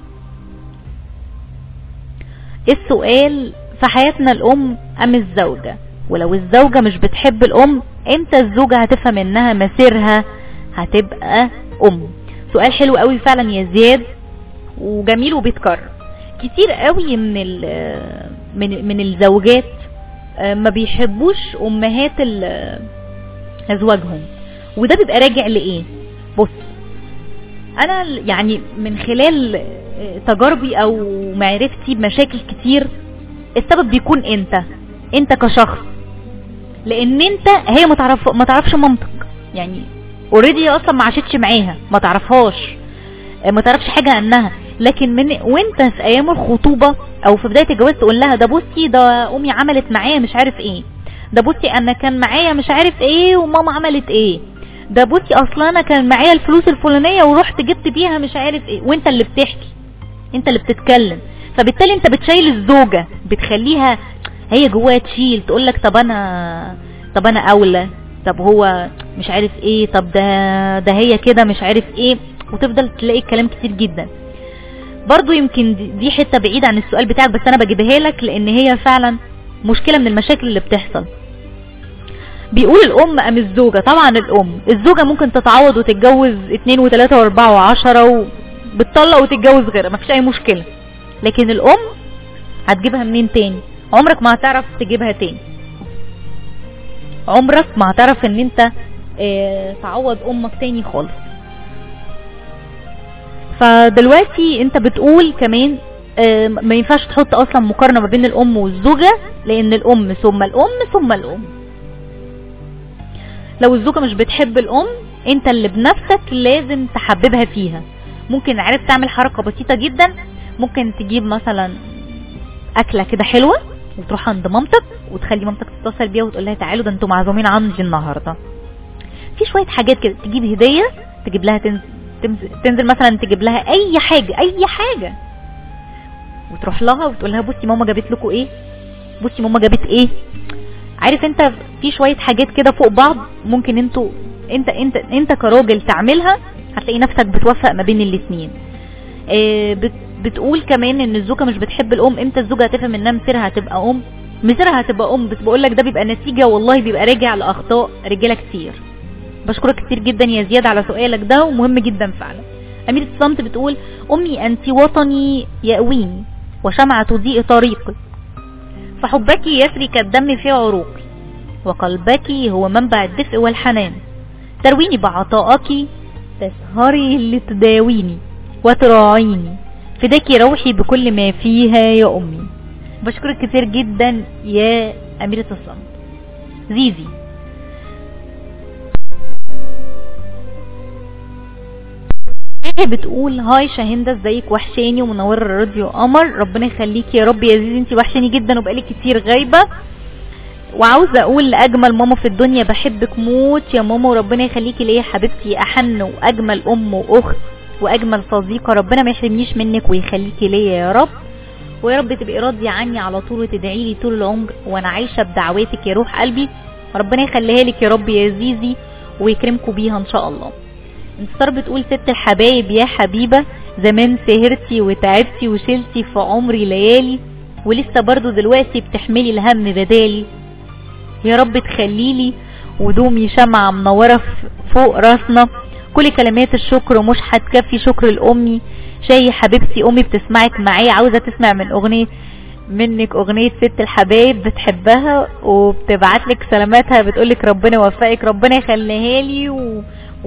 السؤال في حياتنا الام ام الزوجة ولو الزوجة مش بتحب الام امتى الزوجة هتفهم انها مسيرها هتبقى ام سؤال حلو قوي فعلا يا زياد وجميل وبيتكرر كتير قوي من ال- من من الزوجات آه، ما بيحبوش امهات ال- ازواجهم وده بيبقى راجع لايه بص انا ال- يعني من خلال آه، تجاربي او معرفتي بمشاكل كتير السبب بيكون انت انت كشخص لان انت هي ما تعرف ما تعرفش مامتك يعني اوريدي اصلا ما عاشتش معاها ما تعرفهاش آه، ما تعرفش حاجه عنها لكن من وانت في ايام الخطوبه او في بدايه الجواز تقول لها ده بصي ده امي عملت معايا مش عارف ايه ده بصي انا كان معايا مش عارف ايه وماما عملت ايه ده بصي اصلا انا كان معايا الفلوس الفلانيه ورحت جبت بيها مش عارف ايه وانت اللي بتحكي انت اللي بتتكلم فبالتالي انت بتشيل الزوجه بتخليها هي جواها تشيل تقول لك طب انا طب انا اولى طب هو مش عارف ايه طب ده ده هي كده مش عارف ايه وتفضل تلاقي كلام كتير جدا برضو يمكن دي- دي حته بعيده عن السؤال بتاعك بس انا بجيبها لك لان هي فعلا مشكله من المشاكل اللي بتحصل بيقول الام ام الزوجه طبعا الام الزوجه ممكن تتعوض وتتجوز اتنين وتلاته واربعه وعشره وبتطلق وتتجوز غيرها مفيش اي مشكله لكن الام هتجيبها منين تاني عمرك ما هتعرف تجيبها تاني عمرك ما هتعرف ان انت اه تعوض امك تاني خالص فدلوقتي انت بتقول كمان اه ما ينفعش تحط اصلا مقارنه ما بين الام والزوجه لان الام ثم الام ثم الام لو الزوجه مش بتحب الام انت اللي بنفسك لازم تحببها فيها ممكن عرفت تعمل حركه بسيطه جدا ممكن تجيب مثلا اكله كده حلوه وتروح عند مامتك وتخلي مامتك تتصل بيها وتقول لها تعالوا ده انتوا معزومين عندي النهارده في شويه حاجات كده تجيب هديه تجيب لها تنزل, تنزل, تنزل مثلا تجيب لها اي حاجه اي حاجه وتروح لها وتقول لها بصي ماما جابت لكم ايه بصي ماما جابت ايه عارف انت في شويه حاجات كده فوق بعض ممكن انتوا انت انت انت كراجل تعملها هتلاقي نفسك بتوفق ما بين الاثنين اه بت بتقول كمان ان الزوجه مش بتحب الام امتى الزوجه هتفهم انها مصيرها هتبقى ام مصيرها هتبقى ام بس بقول لك ده بيبقى نتيجه والله بيبقى راجع لاخطاء رجاله كتير بشكرك كتير جدا يا زياد على سؤالك ده ومهم جدا فعلا أميرة الصمت بتقول أمي أنت وطني يأويني وشمعة تضيء طريقي فحبك يسري كالدم في عروقي وقلبك هو منبع الدفء والحنان ترويني بعطائك تسهري لتداويني وتراعيني فداكي روحي بكل ما فيها يا أمي بشكرك كتير جدا يا أميرة الصمت زيزي هي بتقول هاي شاهندة ازيك وحشاني ومنورة الراديو قمر ربنا يخليكي يا رب يا زيزي انتي وحشاني جدا وبقالي كتير غايبة وعاوزة اقول لاجمل ماما في الدنيا بحبك موت يا ماما وربنا يخليكي ليا حبيبتي احن واجمل ام واخت واجمل صديقة ربنا ما يحرمنيش منك ويخليكي ليا يا رب ويا رب تبقي راضية عني على طول وتدعي لي طول العمر وانا عايشة بدعواتك يا روح قلبي ربنا يخليها لك يا رب يا زيزي ويكرمكم بيها ان شاء الله انتصار بتقول ست الحبايب يا حبيبة زمان سهرتي وتعبتي وشلتي في عمري ليالي ولسه برضو دلوقتي بتحملي الهم بدالي يا رب تخليلي ودومي شمعة منورة ف- فوق راسنا كل كلمات الشكر ومش هتكفي شكر لأمي شاي حبيبتي أمي بتسمعك معايا عاوزة تسمع من أغنية منك أغنية ست الحبايب بتحبها وبتبعتلك سلاماتها بتقولك ربنا يوفقك ربنا يخليها لي و...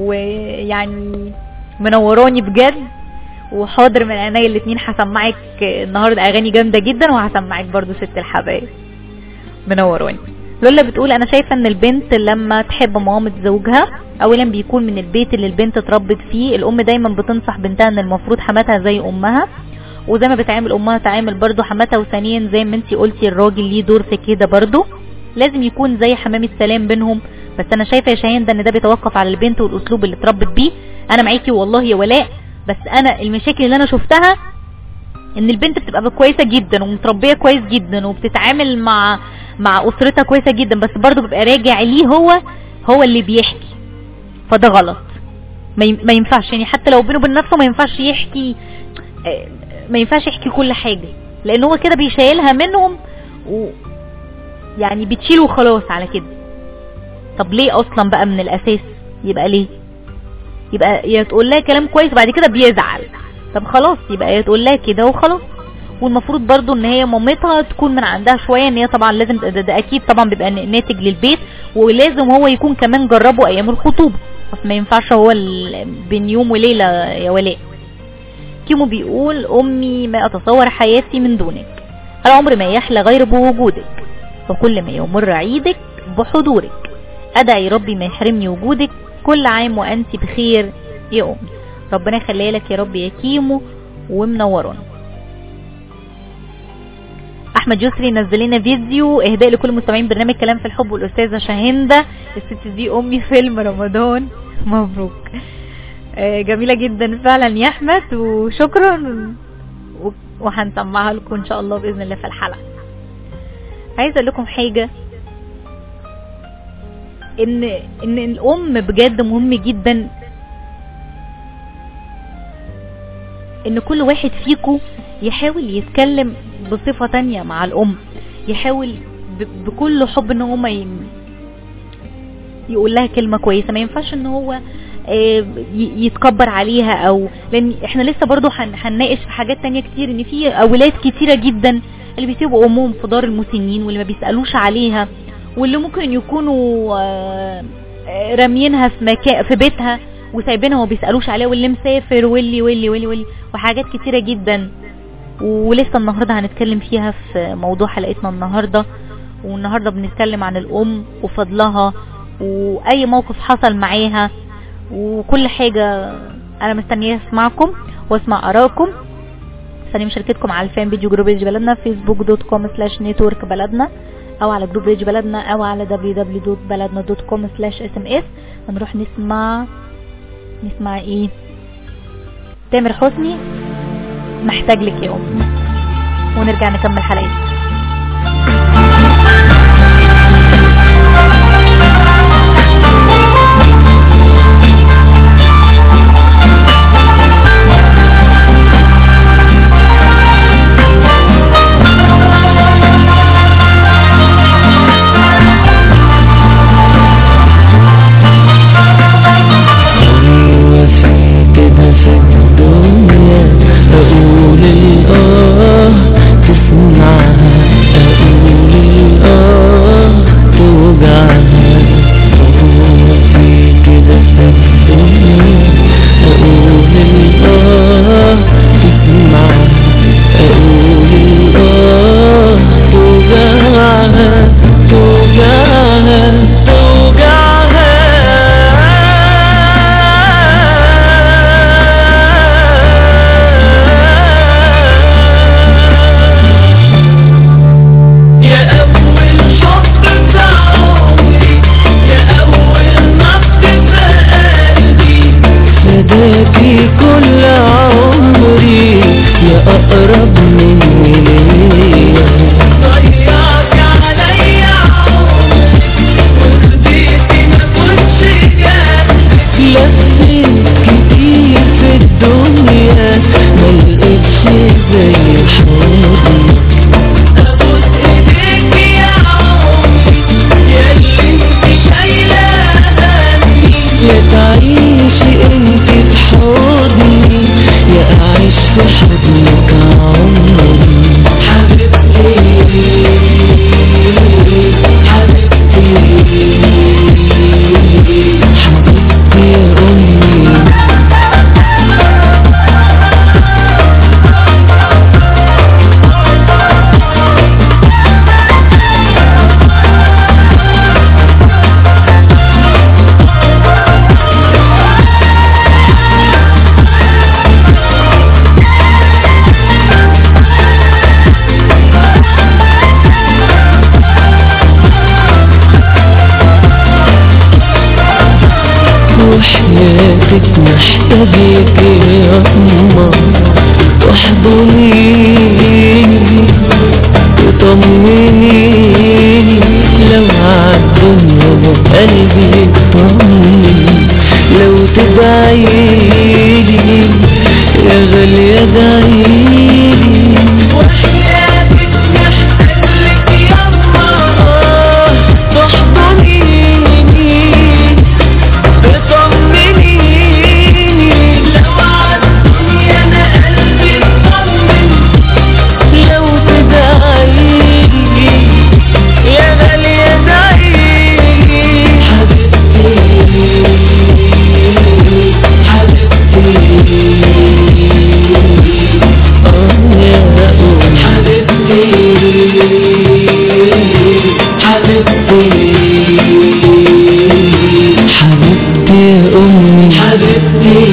ويعني منوراني بجد وحاضر من عينيا الاتنين هسمعك النهارده اغاني جامده جدا وهسمعك برضو ست الحبايب منوراني لولا بتقول انا شايفه ان البنت لما تحب مامة زوجها اولا بيكون من البيت اللي البنت اتربت فيه الام دايما بتنصح بنتها ان المفروض حماتها زي امها وزي ما بتعامل امها تعامل برضو حماتها وثانيا زي ما انتي قلتي الراجل ليه دور في كده برضو لازم يكون زي حمام السلام بينهم بس انا شايفه يا شاهين ده ان ده بيتوقف على البنت والاسلوب اللي اتربت بيه انا معاكي والله يا ولاء بس انا المشاكل اللي انا شفتها ان البنت بتبقى كويسه جدا ومتربيه كويس جدا وبتتعامل مع مع اسرتها كويسه جدا بس برضه بيبقى راجع ليه هو هو اللي بيحكي فده غلط ما ين- ما ينفعش يعني حتى لو بينه وبين نفسه ما ينفعش يحكي آه، ما ينفعش يحكي كل حاجه لان هو كده بيشيلها منهم و يعني بتشيله وخلاص على كده طب ليه اصلا بقى من الاساس يبقى ليه يبقى يا تقول لها كلام كويس بعد كده بيزعل طب خلاص يبقى يا تقول لها كده وخلاص والمفروض برضو ان هي مامتها تكون من عندها شويه ان هي طبعا لازم ده, ده اكيد طبعا بيبقى ناتج للبيت ولازم هو يكون كمان جربه ايام الخطوبه بس ما ينفعش هو ال- بين يوم وليله يا ولاء كيمو بيقول امي ما اتصور حياتي من دونك العمر ما يحلى غير بوجودك وكل ما يمر عيدك بحضورك ادعي ربي ما يحرمني وجودك كل عام وانت بخير يا امي ربنا يخليها لك يا رب يا كيمو ومنورانا احمد يسري نزل لنا فيديو اهداء لكل مستمعين برنامج كلام في الحب والاستاذه شاهنده الست دي امي فيلم رمضان مبروك آه، جميله جدا فعلا يا احمد وشكرا و- وهنسمعها لكم ان شاء الله باذن الله في الحلقه عايزه اقول لكم حاجه ان ان الام بجد مهم جدا ان كل واحد فيكم يحاول يتكلم بصفة تانية مع الام يحاول ب- بكل حب ان هو ما ي- يقول لها كلمة كويسة ما ينفعش ان هو آه، ي- يتكبر عليها او لان احنا لسه برضو هن- هنناقش في حاجات تانية كتير ان في اولاد كتيرة جدا اللي بيسيبوا امهم في دار المسنين واللي ما بيسألوش عليها واللي ممكن يكونوا آه، آه، راميينها في مكان في بيتها وسايبينها وما بيسألوش عليها واللي مسافر واللي واللي واللي واللي وحاجات كتيرة جدا ولسه النهارده هنتكلم فيها في موضوع حلقتنا النهارده والنهارده بنتكلم عن الام وفضلها واي موقف حصل معاها وكل حاجه انا مستنيه اسمعكم واسمع ارائكم مستنيه مشاركتكم على الفان بيج جروب ريج بلدنا فيسبوك دوت كوم سلاش نتورك بلدنا او على جروب ريج بلدنا او على www.بلدنا.com سلاش اس ام اس هنروح نسمع نسمع ايه تامر حسني محتاج لك يا أمي ونرجع نكمل حلقتنا هو في كده في الدنيا أقول الآه تسمعها أقول الآه توجع وحياتك محتاجك يا أمه واحضنيني وطمنيني لو عالدنيا قلبي يطمن لو تدعيلي يا غالية دعيلي وحياتك محتاجك يا الله تحضنيني تطمنيني لو عالدنيا انا قلبي اطمن لو تدعيلي يا غالية دعيلي حبيبتي حبيبتي آه يا أم حبيبتي حبيبتي حبيبتي يا أمي حبيبتي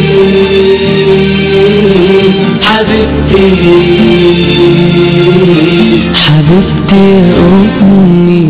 حبيبتي حبيبتي يا أمي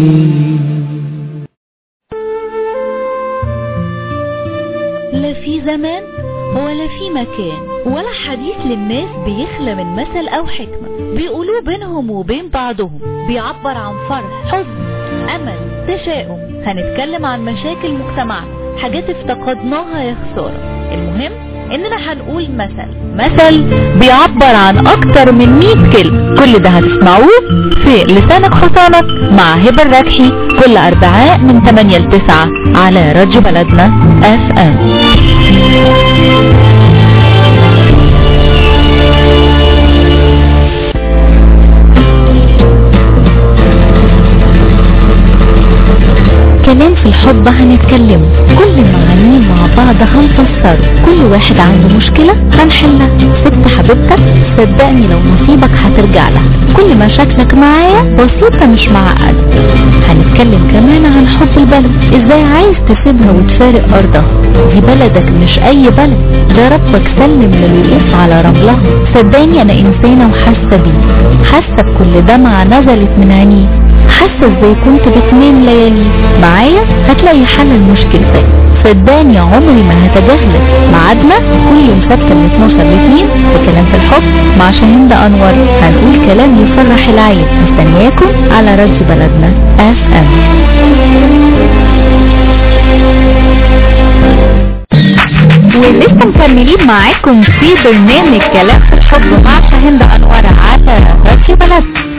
لا في زمان ولا في مكان ولا حديث للناس بيخلى من مثل او حكمة بيقولوه بينهم وبين بعضهم بيعبر عن فرح حزن امل تشاؤم هنتكلم عن مشاكل مجتمعنا حاجات افتقدناها يا خسارة المهم اننا هنقول مثل مثل بيعبر عن اكتر من 100 كلمة كل ده هتسمعوه في لسانك حصانك مع هبة الركحي كل اربعاء من 8 ل 9 على راديو بلدنا اف ام كلام في الحب هنتكلم كل معانيه مع بعض هنفسر كل واحد عنده مشكلة هنحلها ست حبيبتك صدقني لو نصيبك هترجع لها كل مشاكلك معايا بسيطة مش معقدة هنتكلم كمان عن حب البلد ازاي عايز تسيبها وتفارق ارضها دي بلدك مش اي بلد ده ربك سلم للوقوف على رملها صدقني انا انسانة وحاسة بيه حاسة بكل دمعة نزلت من عينيه حاسه ازاي كنت بتنام ليالي معايا هتلاقي حل لمشكلتك صدقني عمري ما هتجاهلك ميعادنا كل يوم سبت من 12 ل 2 في كلام في الحب مع شاهين ده انور هنقول كلام يفرح العين مستنياكم على راديو بلدنا اف ام ولسه مكملين معاكم في برنامج كلام في الحب مع شاهين ده انور على راديو بلدنا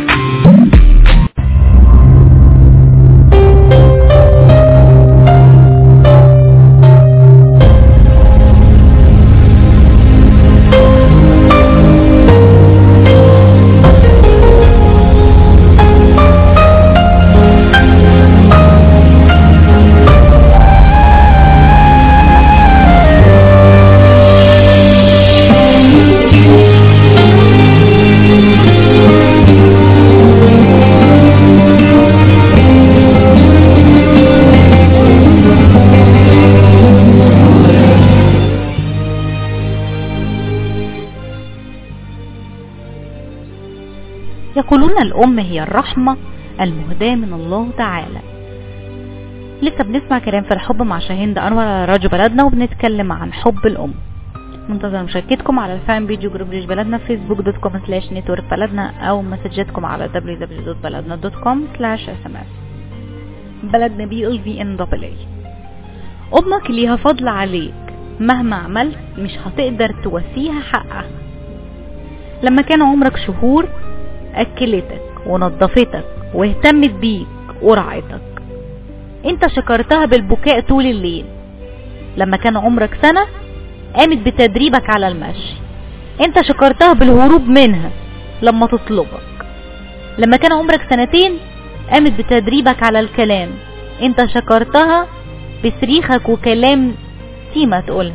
يقولون الأم هي الرحمة المهداة من الله تعالى لسه بنسمع كلام في الحب مع شاهين ده أنور على راديو بلدنا وبنتكلم عن حب الأم منتظر مشاركتكم على الفان بيج جروب ريش بلدنا فيسبوك دوت كوم سلاش نتورك بلدنا أو مسجاتكم على www.بلدنا.com سلاش اس ام اس بلدنا بي ال في ان دبل اي أمك ليها فضل عليك مهما عملت مش هتقدر توفيها حقها لما كان عمرك شهور أكلتك ونظفتك واهتمت بيك ورعتك انت شكرتها بالبكاء طول الليل لما كان عمرك سنة قامت بتدريبك على المشي انت شكرتها بالهروب منها لما تطلبك لما كان عمرك سنتين قامت بتدريبك على الكلام انت شكرتها بصريخك وكلام سيما تقولها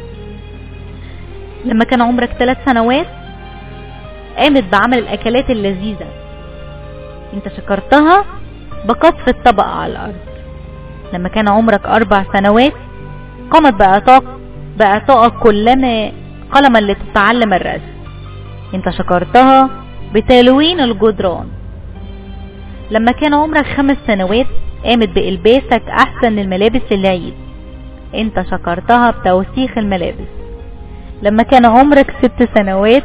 لما كان عمرك ثلاث سنوات قامت بعمل الاكلات اللذيذة انت شكرتها بقطف الطبق على الارض لما كان عمرك اربع سنوات قامت باعطاك باعطائك كلما قلما لتتعلم الرسم انت شكرتها بتلوين الجدران لما كان عمرك خمس سنوات قامت بإلباسك أحسن الملابس للعيد انت شكرتها بتوسيخ الملابس لما كان عمرك ست سنوات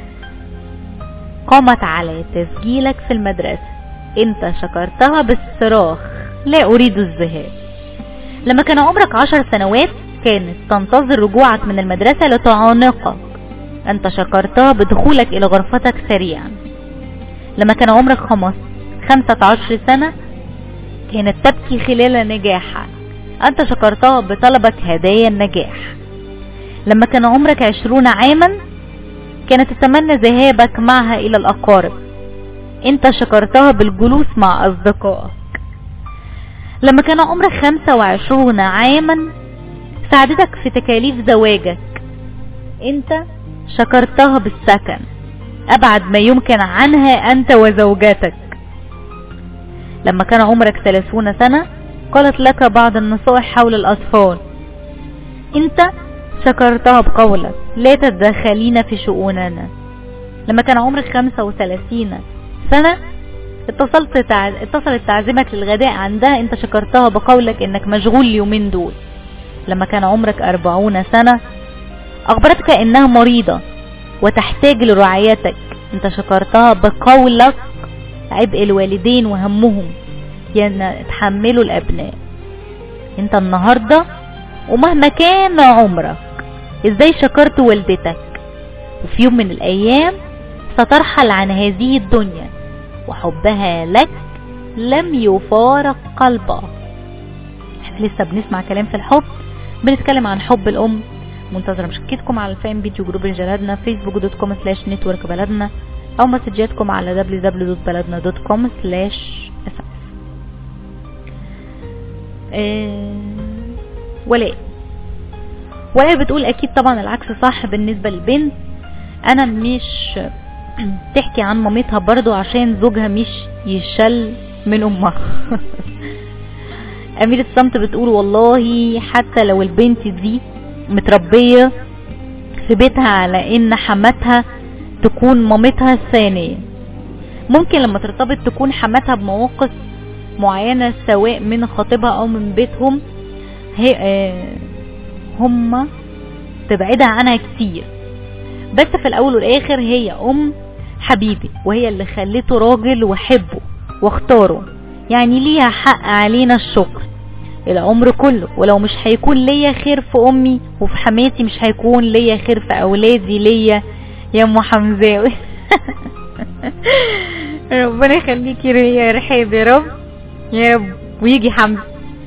قامت على تسجيلك في المدرسة انت شكرتها بالصراخ لا اريد الذهاب لما كان عمرك عشر سنوات كانت تنتظر رجوعك من المدرسة لتعانقك انت شكرتها بدخولك الى غرفتك سريعا لما كان عمرك خمس خمسة عشر سنة كانت تبكي خلال نجاحك انت شكرتها بطلبك هدايا النجاح لما كان عمرك عشرون عاما كانت تتمنى ذهابك معها الى الاقارب انت شكرتها بالجلوس مع اصدقائك لما كان عمرك خمسة وعشرون عاما ساعدتك في تكاليف زواجك انت شكرتها بالسكن ابعد ما يمكن عنها انت وزوجتك لما كان عمرك ثلاثون سنة قالت لك بعض النصائح حول الاطفال انت شكرتها بقولك لا تتدخلين في شؤوننا لما كان عمرك خمسة وثلاثين سنة اتصلت تع... اتصلت تعزمك للغداء عندها انت شكرتها بقولك انك مشغول اليومين دول لما كان عمرك أربعون سنة أخبرتك إنها مريضة وتحتاج لرعايتك أنت شكرتها بقولك عبء الوالدين وهمهم يتحملوا الأبناء أنت النهاردة ومهما كان عمرك إزاي شكرت والدتك وفي يوم من الأيام سترحل عن هذه الدنيا وحبها لك لم يفارق قلبها احنا لسه بنسمع كلام في الحب بنتكلم عن حب الام منتظره مشاركتكم على الفان بيج وجروب رجالاتنا فيسبوك دوت كوم سلاش نتورك بلدنا او مسجاتكم على www.بلدنا.com سلاش ولاء ولاء بتقول اكيد طبعا العكس صح بالنسبة للبنت انا مش تحكي عن مامتها برضو عشان زوجها مش يشل من امها أميرة صمت بتقول والله حتى لو البنت دي متربية في بيتها على ان حماتها تكون مامتها الثانية ممكن لما ترتبط تكون حماتها بمواقف معينة سواء من خطيبها او من بيتهم هي آه هم تبعدها عنها كتير بس في الاول والاخر هي ام حبيبي وهي اللي خلته راجل وحبه واختاره يعني ليها حق علينا الشكر العمر كله ولو مش هيكون ليا خير في امي وفي حماتي مش هيكون ليا خير في اولادي ليا يا ام حمزاوي ربنا يخليكي يا رحاب يا رب يا رب ويجي حمزه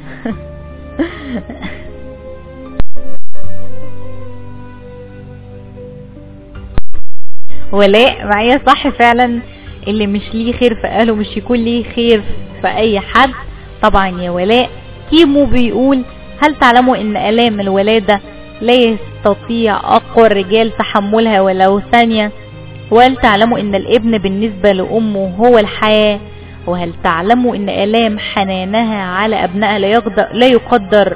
ولاء معايا صح فعلا اللي مش ليه خير في اهله مش يكون ليه خير في اي حد طبعا يا ولاء كيمو بيقول هل تعلموا ان الام الولادة لا يستطيع اقوى الرجال تحملها ولو ثانية وهل تعلموا ان الابن بالنسبة لامه هو الحياة وهل تعلموا ان الام حنانها على ابنائها لا يقدر, لا يقدر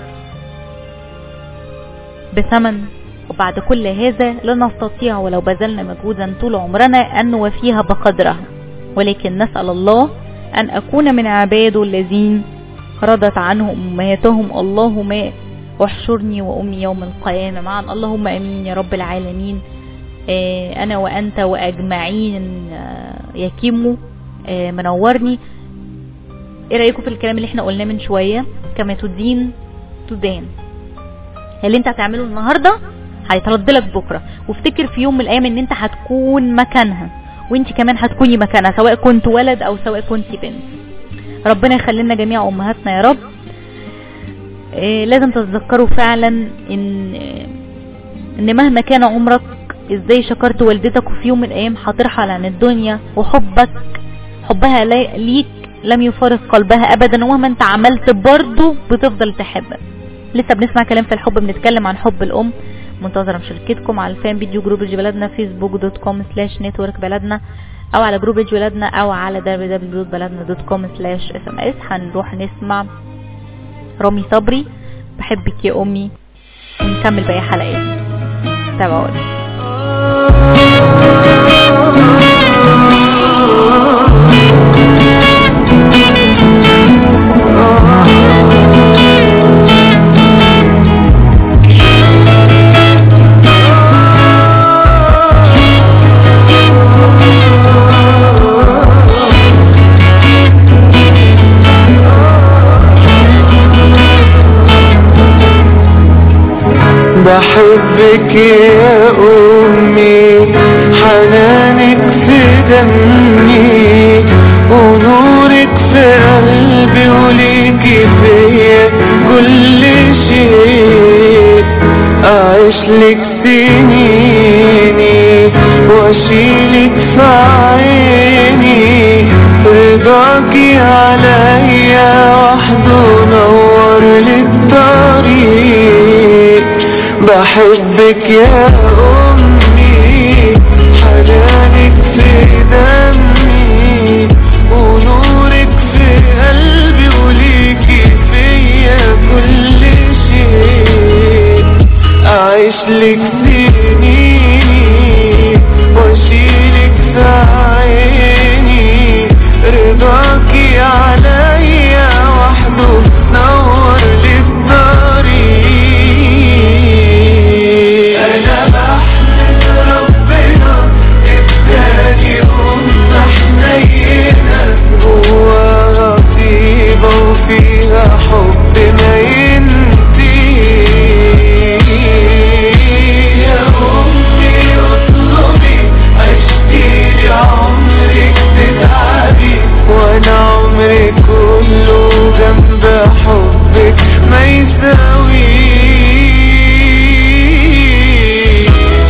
بثمن وبعد كل هذا لا نستطيع ولو بذلنا مجهودا طول عمرنا ان نوفيها بقدرها ولكن نسأل الله ان اكون من عباده الذين رضت عنه امهاتهم اللهم واحشرني وامي يوم القيامة معا اللهم امين يا رب العالمين آه انا وانت واجمعين آه يا كيمو آه منورني ايه رايكم في الكلام اللي احنا قلناه من شوية كما تدين تدان اللي انت هتعمله النهاردة هيترد لك بكرة وافتكر في يوم من الايام ان انت هتكون مكانها وانت كمان هتكوني مكانها سواء كنت ولد او سواء كنت بنت ربنا يخلينا جميع امهاتنا يا رب إيه لازم تتذكروا فعلا ان ان مهما كان عمرك ازاي شكرت والدتك وفي يوم من الايام هترحل عن الدنيا وحبك حبها ليك لم يفارق قلبها ابدا ومهما انت عملت برضه بتفضل تحبك لسه بنسمع كلام في الحب بنتكلم عن حب الام منتظرة مشاركتكم على الفان فيديو جروب بلدنا فيسبوك دوت كوم سلاش نتورك بلدنا او على جروب بلدنا او على www.بلدنا.com سلاش اس ام اس هنروح نسمع رامي صبري بحبك يا امي ونكمل باقي حلقات تابعوني بحبك يا أمي حنانك في دمي ونورك في قلبي وليكي فيا كل شيء أعيش لك سنيني واشيلك في عيني رضاكي عليا وحده نور لي الطريق بحبك يا أمي حنانك في دمي ونورك في قلبي وليكي فيا كل شيء أعيش لك سنيني واشيلك في عيني رضاكي عليا وحده نور لي الطريق أنا بحمد ربنا اداني أمة حنينة جواها طيبة وفيها حب ما ينتهي يا أمي اطلبي اشتري عمرك تتعبي وانا عمري كله جنب حبك ما يساويش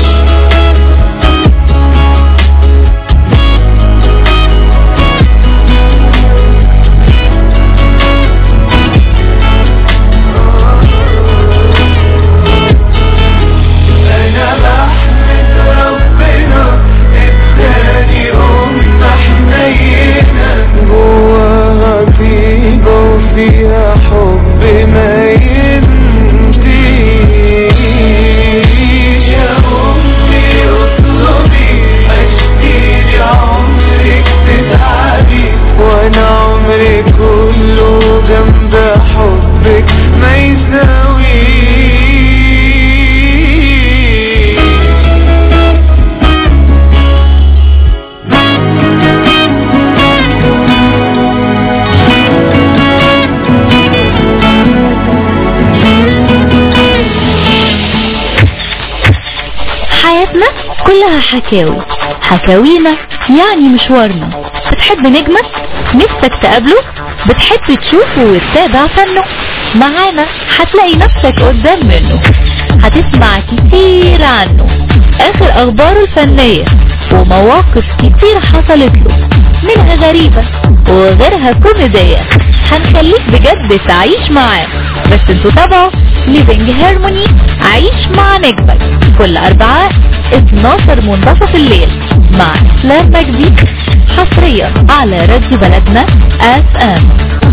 أنا بحمد ربنا اداني أمة حنينة جواها طيبة وفيها حب ما ينتهيش يا أمي اطلبي اشتري عمرك تتعبي وأنا عمري كله جنب حبك ما يساويش حياتنا كلها حكاوي حكاوينا يعني مشوارنا بتحب نجمك نفسك تقابله بتحب تشوفه وتتابع فنه معانا هتلاقي نفسك قدام منه هتسمع كتير عنه اخر اخباره الفنية ومواقف كتير حصلت له منها غريبة وغيرها كوميدية هنخليك بجد تعيش معاه بس انتوا تابعوا ليفينج هارموني عيش مع نجمك كل اربعاء 12 منتصف الليل مع اسلام مجدي حصريا على راديو بلدنا اف ام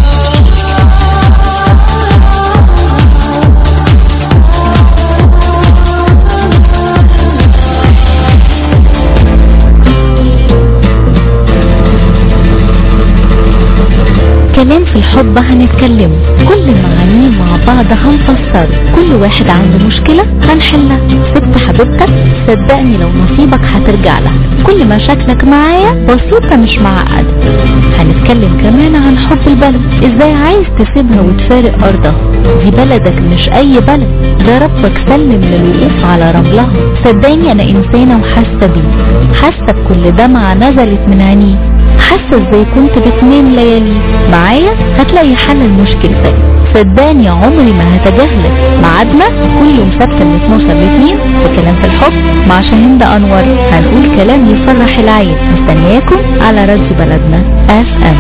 كلام في الحب هنتكلم كل معانيه مع بعض هنفسر كل واحد عنده مشكلة هنحلها ست حبيبتك صدقني لو نصيبك هترجع لها كل مشاكلك معايا بسيطة مش معقدة هنتكلم كمان عن حب البلد ازاي عايز تسيبها وتفارق ارضها دي بلدك مش اي بلد ده ربك سلم للوقوف على رملها صدقني انا انسانة وحاسة بيه حاسة بكل دمعة نزلت من عينيه حاسة ازاي كنت بتنام ليالي معايا هتلاقي حل لمشكلتك صدقني عمري ما هتجاهلك ميعادنا كل يوم سبت من 12 ل 2 في كلام في الحب مع شاهين ده انور هنقول كلام يفرح العين مستنياكم على راديو بلدنا اف ام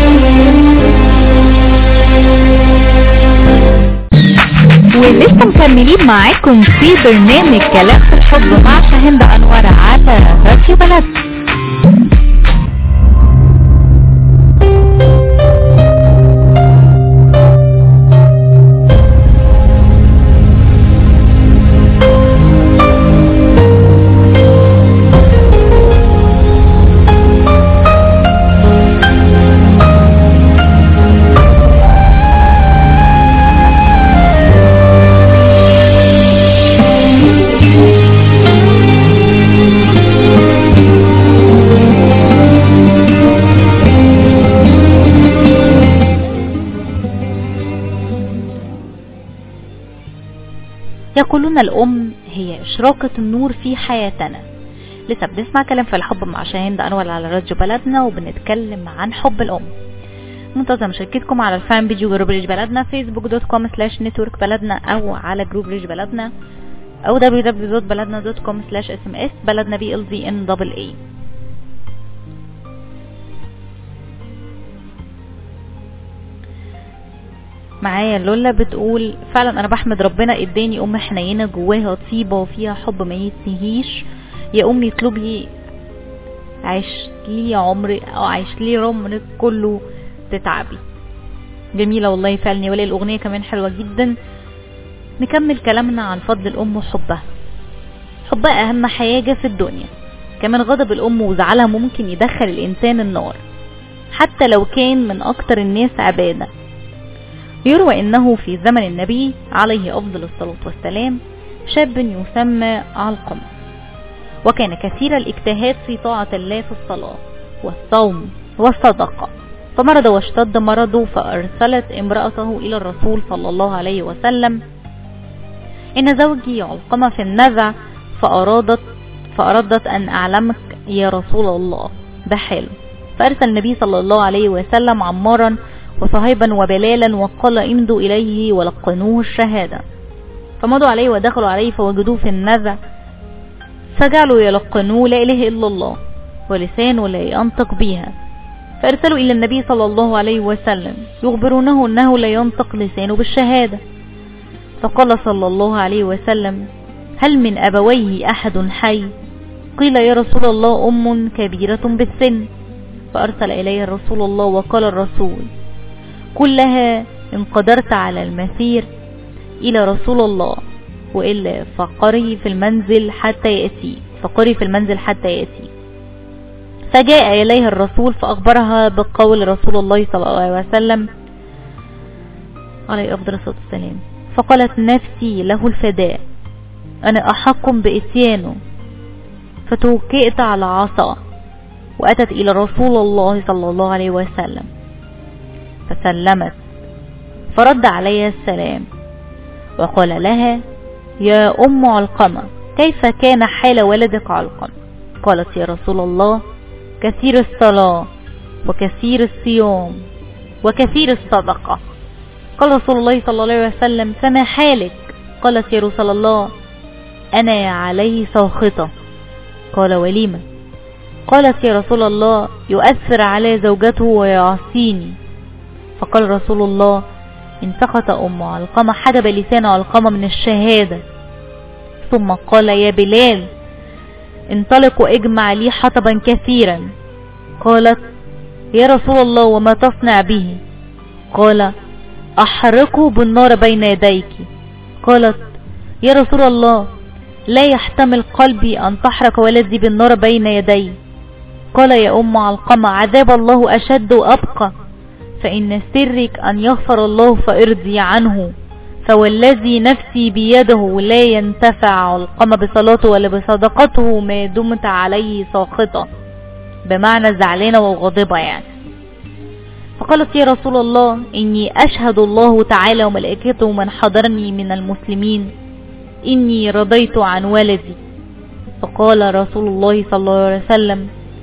ولسه مكملين معاكم في برنامج كلام في الحب مع شاهين ده انور على راديو بلدنا يقولون الأم هي إشراقة النور في حياتنا لسه بنسمع كلام في الحب مع شاهين أنور على راديو بلدنا وبنتكلم عن حب الأم منتظر مشاركتكم على الفان بيج وجروب ريج بلدنا فيسبوك دوت كوم سلاش نتورك بلدنا أو على جروب ريج بلدنا أو www.بلدنا.com سلاش اس ام اس بلدنا بي ال زي ان دبل اي معايا لولا بتقول فعلا انا بحمد ربنا اداني ام حنينه جواها طيبه وفيها حب ما يتنهيش يا امي اطلبي عيش لي عمري او عيش لي عمرك كله تتعبي جميلة والله فعلا يا ولي الأغنية كمان حلوة جدا نكمل كلامنا عن فضل الأم وحبها حبها أهم حاجة في الدنيا كمان غضب الأم وزعلها ممكن يدخل الإنسان النار حتى لو كان من أكتر الناس عبادة يروى انه في زمن النبي عليه افضل الصلاة والسلام شاب يسمى علقم وكان كثير الاجتهاد في طاعة الله في الصلاة والصوم والصدقة فمرض واشتد مرضه فارسلت امرأته الى الرسول صلى الله عليه وسلم ان زوجي علقمة في النزع فارادت فاردت ان اعلمك يا رسول الله ده حلو فارسل النبي صلى الله عليه وسلم عمارا وصهيبا وبلالا وقال امضوا إليه ولقنوه الشهادة فمضوا عليه ودخلوا عليه فوجدوه في النزع فجعلوا يلقنوه لا إله إلا الله ولسانه لا ينطق بها فارسلوا إلى النبي صلى الله عليه وسلم يخبرونه أنه لا ينطق لسانه بالشهادة فقال صلى الله عليه وسلم هل من أبويه أحد حي قيل يا رسول الله أم كبيرة بالسن فأرسل إليه الرسول الله وقال الرسول كلها إن قدرت على المسير إلى رسول الله وإلا فقري في المنزل حتى يأتي فقري في المنزل حتى يأتي فجاء إليها الرسول فأخبرها بقول رسول الله صلى الله عليه وسلم عليه أفضل الصلاة والسلام فقالت نفسي له الفداء أنا أحق بإتيانه فتوكئت على عصا وأتت إلى رسول الله صلى الله عليه وسلم فسلمت فرد عليها السلام وقال لها يا أم علقمة كيف كان حال ولدك علقمة قالت يا رسول الله كثير الصلاة وكثير الصيام وكثير الصدقة قال رسول الله صلى الله عليه وسلم فما حالك قالت يا رسول الله أنا عليه ساخطة قال وليمة قالت يا رسول الله يؤثر على زوجته ويعصيني فقال رسول الله إن سقط أم علقمة حجب لسان علقمة من الشهادة ثم قال يا بلال انطلق واجمع لي حطبا كثيرا قالت يا رسول الله وما تصنع به قال أحرقه بالنار بين يديك قالت يا رسول الله لا يحتمل قلبي أن تحرق ولدي بالنار بين يدي قال يا أم علقمة عذاب الله أشد وأبقى فإن سرك أن يغفر الله فارضي عنه فوالذي نفسي بيده لا ينتفع علقمة بصلاته ولا بصدقته ما دمت عليه ساخطة بمعنى زعلانة وغاضبة يعني فقالت يا رسول الله إني أشهد الله تعالى وملائكته من حضرني من المسلمين إني رضيت عن ولدي فقال رسول الله صلى الله عليه وسلم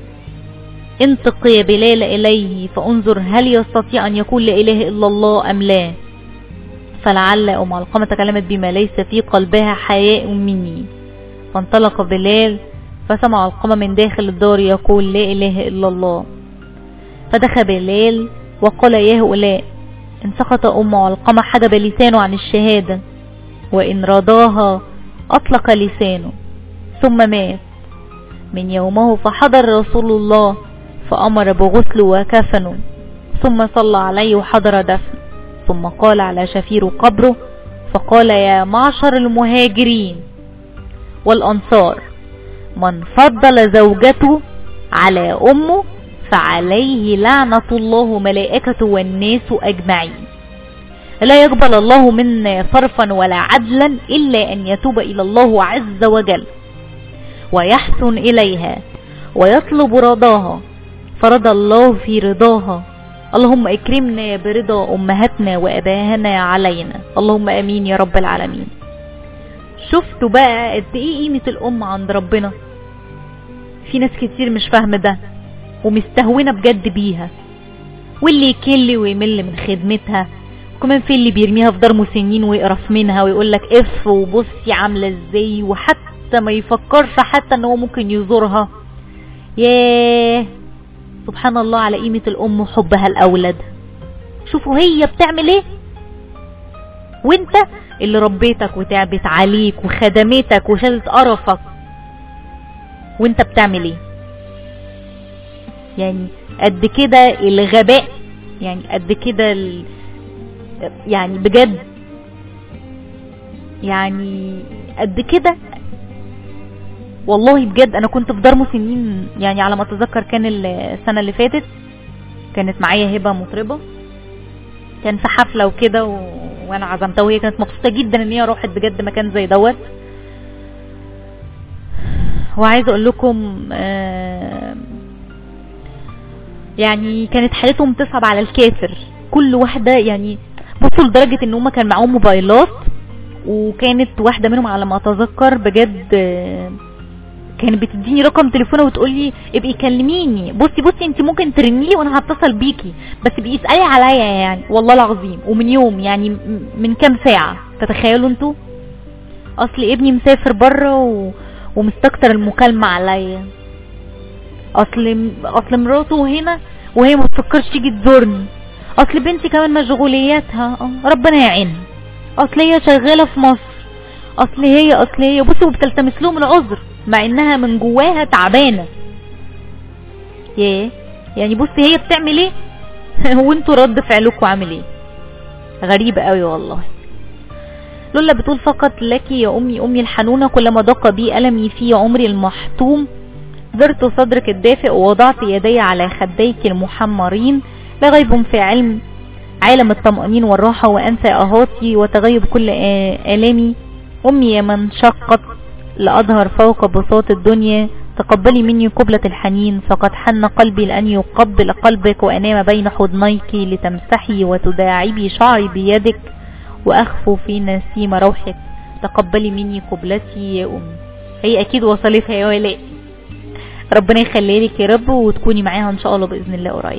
انطق يا بلال إليه فانظر هل يستطيع أن يقول لا إله إلا الله أم لا فلعل أم علقمة تكلمت بما ليس في قلبها حياء مني فانطلق بلال فسمع علقمة من داخل الدار يقول لا إله إلا الله فدخل بلال وقال يا هؤلاء إن سقط أم علقمة حجب لسانه عن الشهادة وإن رضاها أطلق لسانه ثم مات من يومه فحضر رسول الله فأمر بغسله وكفنه ثم صلى عليه وحضر دفن ثم قال على شفير قبره فقال يا معشر المهاجرين والأنصار من فضل زوجته على أمه فعليه لعنة الله ملائكته والناس أجمعين لا يقبل الله منا صرفا ولا عدلا إلا أن يتوب إلى الله عز وجل ويحسن إليها ويطلب رضاها فرضى الله في رضاها اللهم اكرمنا برضا امهاتنا واباهنا علينا اللهم امين يا رب العالمين شفتوا بقى قد ايه قيمة الام عند ربنا في ناس كتير مش فاهمة ده ومستهونة بجد بيها واللي يكل ويمل من خدمتها وكمان في اللي بيرميها في دار مسنين ويقرف منها ويقول لك اف وبصي عاملة ازاي وحتى ما يفكرش حتى ان هو ممكن يزورها ياه سبحان الله على قيمة الام وحبها الاولاد شوفوا هي بتعمل ايه وانت اللي ربيتك وتعبت عليك وخدمتك وشالت قرفك وانت بتعمل ايه يعني قد كده الغباء يعني قد كده ال... يعني بجد يعني قد كده والله بجد انا كنت في دار مسنين يعني على ما اتذكر كان السنه اللي فاتت كانت معايا هبه مطربه كان في حفله وكده و... وانا عزمتها وهي كانت مبسوطه جدا ان هي راحت بجد مكان زي دوت وعايزه اقول لكم آه يعني كانت حالتهم تصعب على الكافر كل واحده يعني بصوا لدرجه ان هم كان معاهم موبايلات وكانت واحده منهم على ما اتذكر بجد آه كانت بتديني رقم تليفونها وتقول لي ابقي كلميني بصي بصي انت ممكن ترني لي وانا هتصل بيكي بس ابقي اسالي عليا يعني والله العظيم ومن يوم يعني م- من كام ساعه تتخيلوا انتوا اصل ابني مسافر بره و... ومستكتر المكالمه عليا اصل اصل مراته هنا وهي ما بتفكرش تيجي تزورني اصل بنتي كمان مشغولياتها اه ربنا يعينها اصل هي شغاله في مصر اصل هي اصل هي بصي وبتلتمس لهم العذر مع انها من جواها تعبانه ياه يعني بصي هي بتعمل ايه وانتوا رد فعلكم عامل ايه غريبه قوي والله لولا بتقول فقط لك يا امي امي الحنونه كلما ضاق بي المي في عمري المحتوم زرت صدرك الدافئ ووضعت يدي على خديك المحمرين لا غيب في علم عالم الطمأنين والراحة وأنسى أهاتي وتغيب كل آ- آلامي أمي يا من شقت لأظهر فوق بساط الدنيا تقبلي مني قبلة الحنين فقد حن قلبي لأن يقبل قلبك وأنام بين حضنيك لتمسحي وتداعبي شعري بيدك وأخفو في نسيم روحك تقبلي مني قبلتي يا أمي هي أكيد وصلتها يا ولاء ربنا يخلي لك يا رب وتكوني معاها إن شاء الله بإذن الله قريب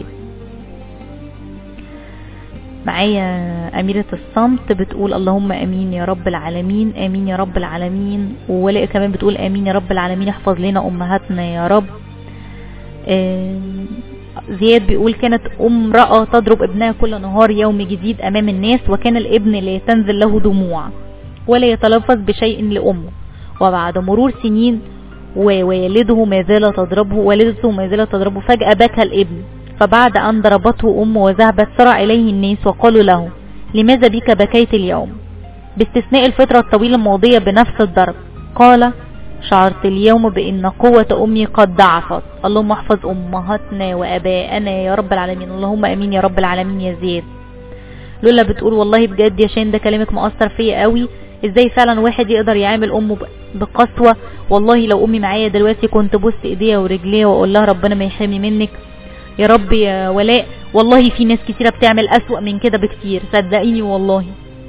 معايا أميرة الصمت بتقول اللهم أمين يا رب العالمين أمين يا رب العالمين وولاء كمان بتقول أمين يا رب العالمين احفظ لنا أمهاتنا يا رب آه، زياد بيقول كانت امرأة تضرب ابنها كل نهار يوم جديد أمام الناس وكان الابن لا تنزل له دموع ولا يتلفظ بشيء لأمه وبعد مرور سنين ووالده ما زال تضربه والدته ما زالت تضربه فجأة بكى الابن فبعد أن ضربته أمه وذهبت سرع إليه الناس وقالوا له لماذا بك بكيت اليوم باستثناء الفترة الطويلة الماضية بنفس الضرب قال شعرت اليوم بأن قوة أمي قد ضعفت اللهم احفظ أمهاتنا وأبائنا يا رب العالمين اللهم أمين يا رب العالمين يا زياد لولا بتقول والله بجد يا شين ده كلامك مؤثر فيا قوي ازاي فعلا واحد يقدر يعامل امه ب- بقسوة والله لو امي معايا دلوقتي كنت بص ايديها ورجليها واقول لها ربنا ما يحرمني منك يا رب يا ولاء والله في ناس كتيرة بتعمل اسوأ من كده بكتير صدقيني والله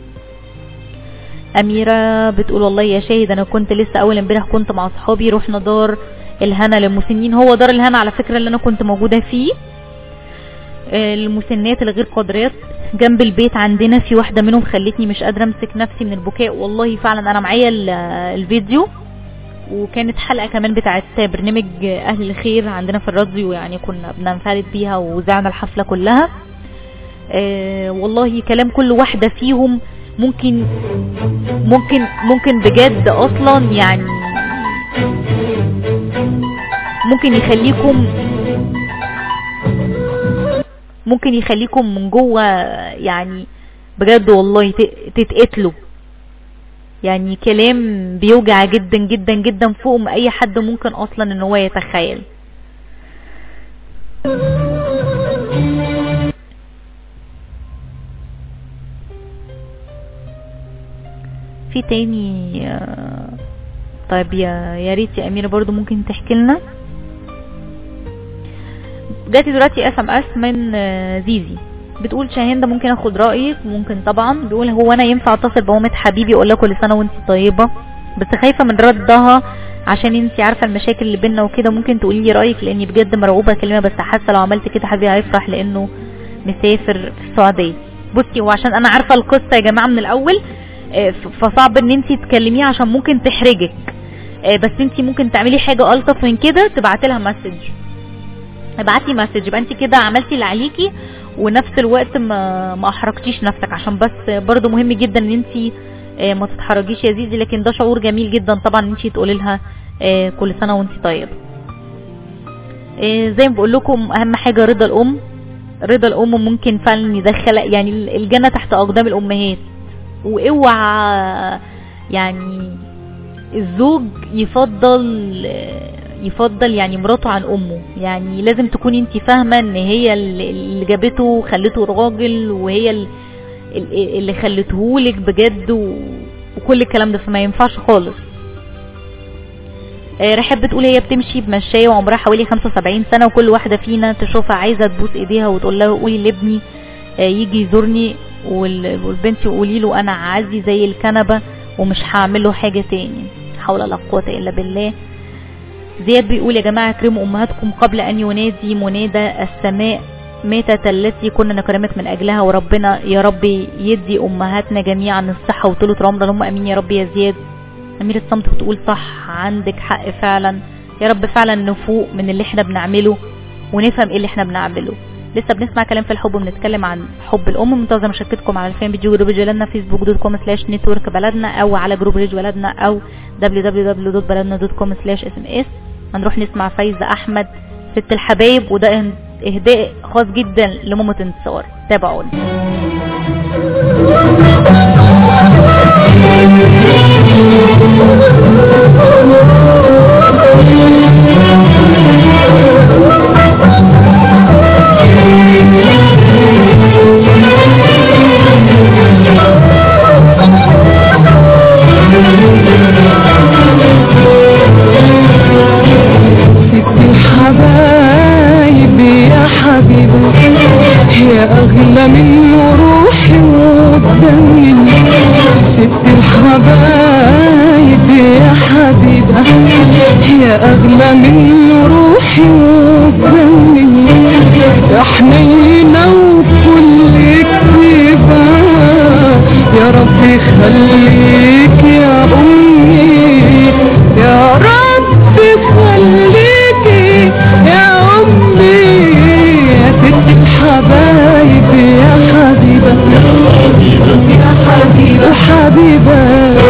أميرة بتقول والله يا شاهد أنا كنت لسه أول امبارح كنت مع أصحابي رحنا دار الهنا للمسنين هو دار الهنا على فكرة اللي أنا كنت موجودة فيه آه، المسنات الغير قادرات جنب البيت عندنا في واحدة منهم خلتني مش قادرة أمسك نفسي من البكاء والله فعلا أنا معايا ال- الفيديو وكانت حلقة كمان بتاعت برنامج أهل الخير عندنا في الراديو يعني كنا بننفرد بيها وزعنا الحفلة كلها آه والله كلام كل واحدة فيهم ممكن ممكن ممكن بجد اصلا يعني ممكن يخليكم ممكن يخليكم من جوه يعني بجد والله ت- تتقتلوا يعني كلام بيوجع جدا جدا جدا فوق ما اي حد ممكن اصلا ان هو يتخيل في تاني آه، طيب يا يا ريت يا اميره برضو ممكن تحكي لنا جاتي دلوقتي اس ام اس من آه، زيزي بتقول شاهين ده ممكن اخد رايك ممكن طبعا بيقول هو انا ينفع اتصل بمامة حبيبي اقول لها كل سنه وانت طيبه بس خايفه من ردها عشان انت عارفه المشاكل اللي بينا وكده ممكن تقولي لي رايك لاني بجد مرعوبه كلمه بس حاسه لو عملت كده حبيبي هيفرح لانه مسافر في السعوديه بصي وعشان انا عارفه القصه يا جماعه من الاول آه، ف- فصعب ان انت تكلميه عشان ممكن تحرجك آه، بس انت ممكن تعملي حاجه الطف من كده تبعتي لها مسج ابعتي مسج يبقى انت كده عملتي اللي عليكي ونفس الوقت ما ما احرجتيش نفسك عشان بس برضو مهم جدا ان انت آه، ما تتحرجيش يا زيزي لكن ده شعور جميل جدا طبعا ان انت تقولي لها آه، كل سنه وانت طيبه آه، زي ما بقول لكم اهم حاجه رضا الام رضا الام ممكن فعلا يدخل يعني الجنه تحت اقدام الامهات واوعى يعني الزوج يفضل يفضل يعني مراته عن امه يعني لازم تكوني انت فاهمه ان هي اللي اللي جابته وخلته راجل وهي ال- ال- اللي خلتهولك بجد و- وكل الكلام ده فما ينفعش خالص آه، رحاب بتقول هي بتمشي بمشاية وعمرها حوالي 75 سنة وكل واحدة فينا تشوفها عايزة تبوس ايديها وتقول لها قولي لابني آه، يجي يزورني وال- والبنت قولي له انا عازي زي الكنبة ومش هعمل له حاجة تاني حول ولا قوة الا بالله زياد بيقول يا جماعة اكرموا امهاتكم قبل ان ينادي منادى السماء ماتت التي كنا نكرمك من اجلها وربنا يا رب يدي امهاتنا جميعا الصحة وطولة العمر اللهم امين يا رب يا زياد أميرة صمت بتقول صح عندك حق فعلا يا رب فعلا نفوق من اللي احنا بنعمله ونفهم ايه اللي احنا بنعمله لسه بنسمع كلام في الحب وبنتكلم عن حب الام منتظر مشاركتكم على الفان بيجي جروب بلدنا فيسبوك دوت كوم سلاش نتورك بلدنا او على جروب ريج بلدنا او www.بلدنا.com سلاش اس ام اس هنروح نسمع فايزة احمد ست الحبايب وده إهد- اهداء خاص جدا لمامة انتصار تابعونا ست الحبايب يا حبيبي يا أغلى من روحي ودمي ست الحبايب يا حبيبة يا أغلى من روحي ودمي يا حنينة وكل كتيبة يا رب خليك يا أمي يا رب خليكي يا أمي يا ست الحبايب يا حبيبة يا حبيبة حبيبة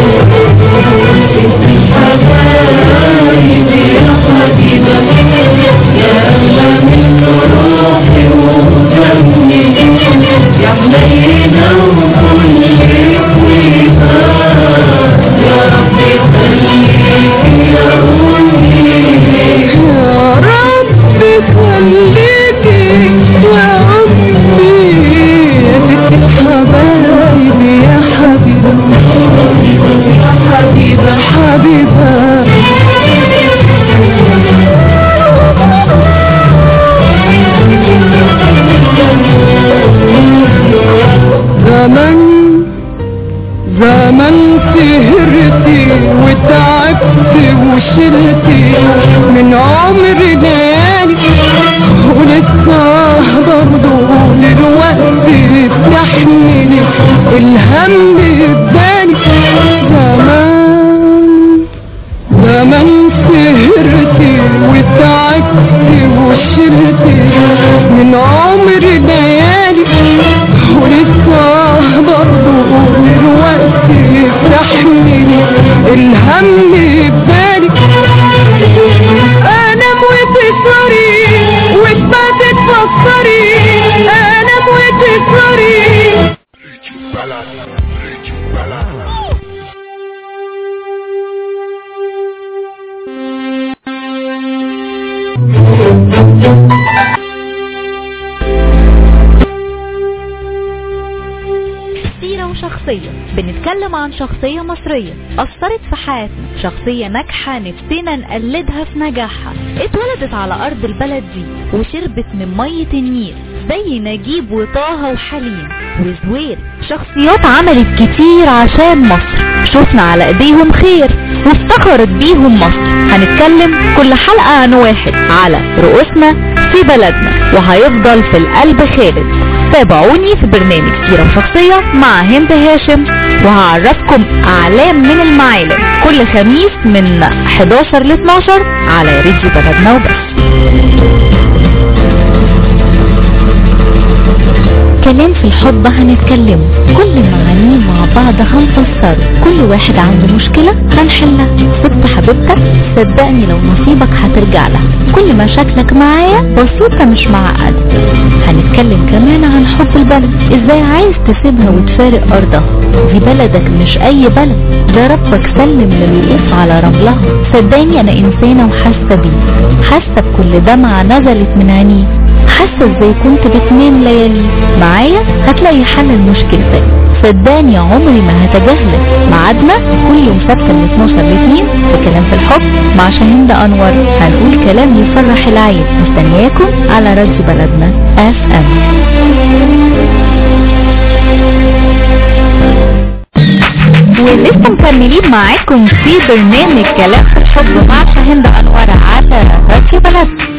حبايب يا حبيبة يا أغلى من روحي ودمي يا حنينة وكل طيبة يا رب خليك يا أمي يا رب خليك يا أمي يا ست الحبايب يا حبيبة يا حبيبة حبيبة زمن زمن سهرتي وتعبت وشلتي من عمر ليالي ولسه برضه دلوقتي بتحملي الهم بدالي زمان زمان سهرتي وتعبت وشلتي من عمر ليالي ولسه برضه دلوقتي بتحملي الهم ببالي انام وتسهري وتبات تفكري انام وتسهري سيرة وشخصية بنتكلم عن شخصية مصرية أثرت في حياتنا شخصية ناجحة نفسنا نقلدها في نجاحها اتولدت على أرض البلد دي وشربت من مية النيل زي نجيب وطه وحليم وزويل شخصيات عملت كتير عشان مصر شفنا على ايديهم خير وافتخرت بيهم مصر هنتكلم كل حلقة عن واحد على رؤوسنا في بلدنا وهيفضل في القلب خالد تابعوني في برنامج سيرة شخصية مع هند هاشم وهعرفكم أعلام من المعالم كل خميس من 11 ل 12 على راديو بلدنا وبس كلام في الحب هنتكلم كل معانيه مع بعض هنفسر كل واحد عنده مشكلة هنحلها سبت حبيبتك صدقني لو نصيبك هترجع لها كل مشاكلك معايا بسيطة مش معقدة هنتكلم كمان عن حب البلد ازاي عايز تسيبها وتفارق ارضها دي بلدك مش اي بلد ده ربك سلم للوقوف على رملها صدقني انا انسانة وحاسة بيه حاسة بكل دمعة نزلت من عينيه حاسه ازاي كنت بتنام ليالي معايا هتلاقي حل لمشكلتك صدقني عمري ما هتجاهلك ميعادنا كل يوم سبت من 12 ل 2 في كلام في الحب مع شاهين انور هنقول كلام يفرح العين مستنياكم على راديو بلدنا اف ام ولسه مكملين معاكم في برنامج كلام في الحب مع شاهين انور على راديو بلدنا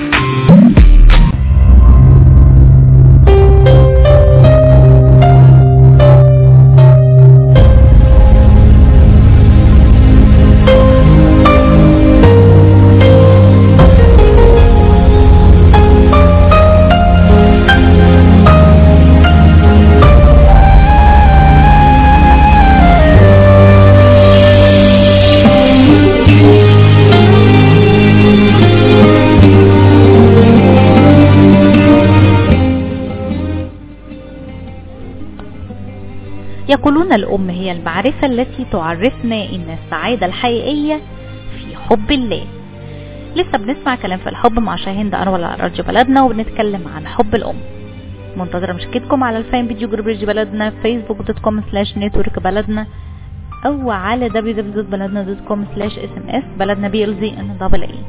يقولون الأم هي المعرفة التي تعرفنا إن السعادة الحقيقية في حب الله لسه بنسمع كلام في الحب مع شاهين ده أنور على راديو بلدنا وبنتكلم عن حب الأم منتظرة مشاركتكم على الفان فيديو جروب راديو بلدنا فيسبوك دوت كوم سلاش نتورك بلدنا أو على www.بلدنا.com سلاش اس ام اس بلدنا بي ال زي ان دبل اي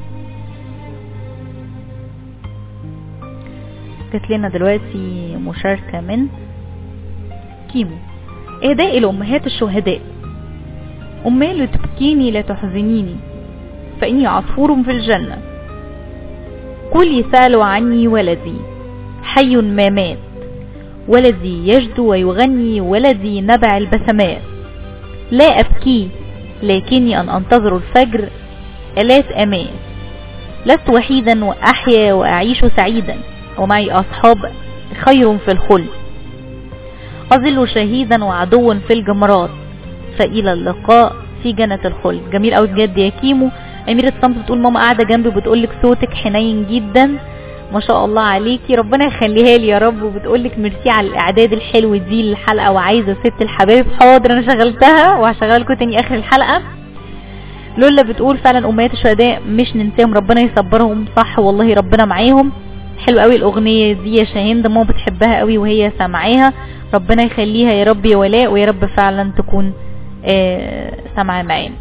جات لنا دلوقتي مشاركة من كيمو إهداء لأمهات الشهداء أمي لا تبكيني لا تحزنيني فإني عصفور في الجنة قل يسأل عني ولدي حي ما مات ولدي يجدو ويغني ولدي نبع البسمات لا أبكي لكني أن أنتظر الفجر ألات أمان لست وحيدا وأحيا وأعيش سعيدا ومعي أصحاب خير في الخلد أظل شهيدا وعدو في الجمرات فإلى اللقاء في جنة الخلد جميل قوي بجد يا كيمو أميرة صمت بتقول ماما قاعدة جنبي بتقول لك صوتك حنين جدا ما شاء الله عليكي ربنا يخليها لي يا رب وبتقول لك ميرسي على الاعداد الحلو دي للحلقه وعايزه ست الحبايب حاضر انا شغلتها وهشغلكم تاني اخر الحلقه لولا بتقول فعلا امهات الشهداء مش ننساهم ربنا يصبرهم صح والله ربنا معاهم حلو قوي الاغنيه دي يا شاهين ده ماما بتحبها قوي وهي سامعاها ربنا يخليها يا رب يا ولاء ويا رب فعلا تكون آه سامعه معانا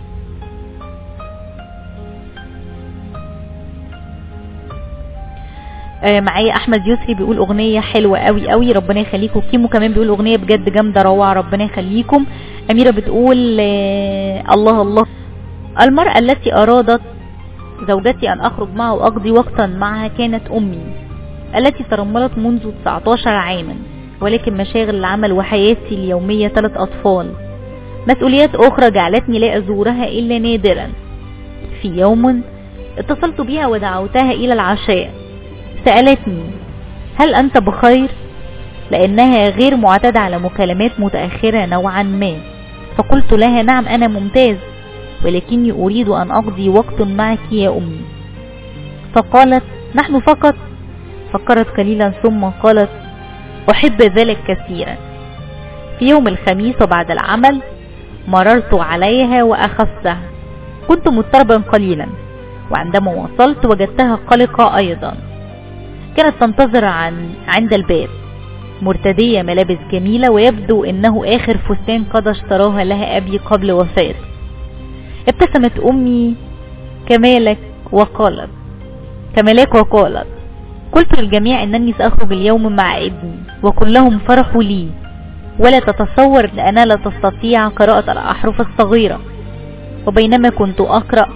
آه معايا احمد يسري بيقول اغنيه حلوه قوي قوي ربنا يخليكم كيمو كمان بيقول اغنيه بجد جامده روعه ربنا يخليكم اميره بتقول آه الله الله المراه التي ارادت زوجتي ان اخرج معها واقضي وقتا معها كانت امي التي ترملت منذ 19 عاما ولكن مشاغل العمل وحياتي اليوميه ثلاث اطفال مسؤوليات اخرى جعلتني لا ازورها الا نادرا في يوم اتصلت بها ودعوتها الى العشاء سألتني هل أنت بخير؟ لأنها غير معتادة على مكالمات متأخرة نوعا ما فقلت لها نعم أنا ممتاز ولكني أريد أن أقضي وقت معك يا أمي فقالت نحن فقط فكرت قليلا ثم قالت أحب ذلك كثيرا في يوم الخميس وبعد العمل مررت عليها وأخذتها كنت مضطربا قليلا وعندما وصلت وجدتها قلقة أيضا كانت تنتظر عن عند الباب مرتدية ملابس جميلة ويبدو انه اخر فستان قد اشتراها لها ابي قبل وفاته ابتسمت امي كمالك وقالت كمالك وقالت قلت للجميع انني ساخرج اليوم مع ابني وكلهم فرحوا لي ولا تتصور لانها لا تستطيع قراءة الاحرف الصغيرة وبينما كنت أقرأ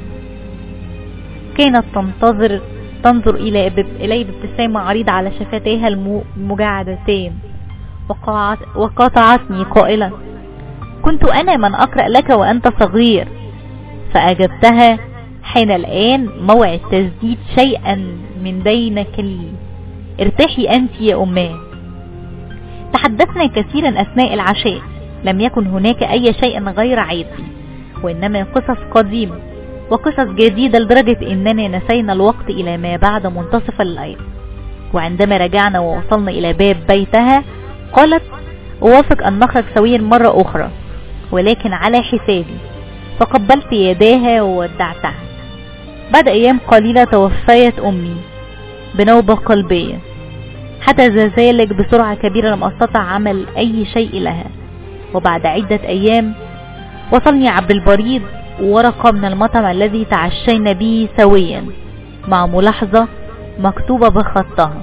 كانت تنتظر تنظر إلى إلي بابتسامة عريضة على شفتيها المجعدتين وقاعت- وقاطعتني قائلة كنت أنا من أقرأ لك وأنت صغير فأجبتها حين الآن موعد تسديد شيئا من دينك لي ارتاحي أنت يا أماه تحدثنا كثيرا أثناء العشاء لم يكن هناك أي شيء غير عادي وإنما قصص قديمة وقصص جديدة لدرجة إننا نسينا الوقت إلى ما بعد منتصف الليل وعندما رجعنا ووصلنا إلى باب بيتها قالت أوافق أن نخرج سويا مرة أخرى ولكن على حسابي فقبلت يداها وودعتها بعد أيام قليلة توفيت أمي بنوبة قلبية حدث ذلك بسرعة كبيرة لم أستطع عمل أي شيء لها وبعد عدة أيام وصلني عبد البريد ورقة من المطعم الذي تعشينا به سويا مع ملاحظة مكتوبة بخطها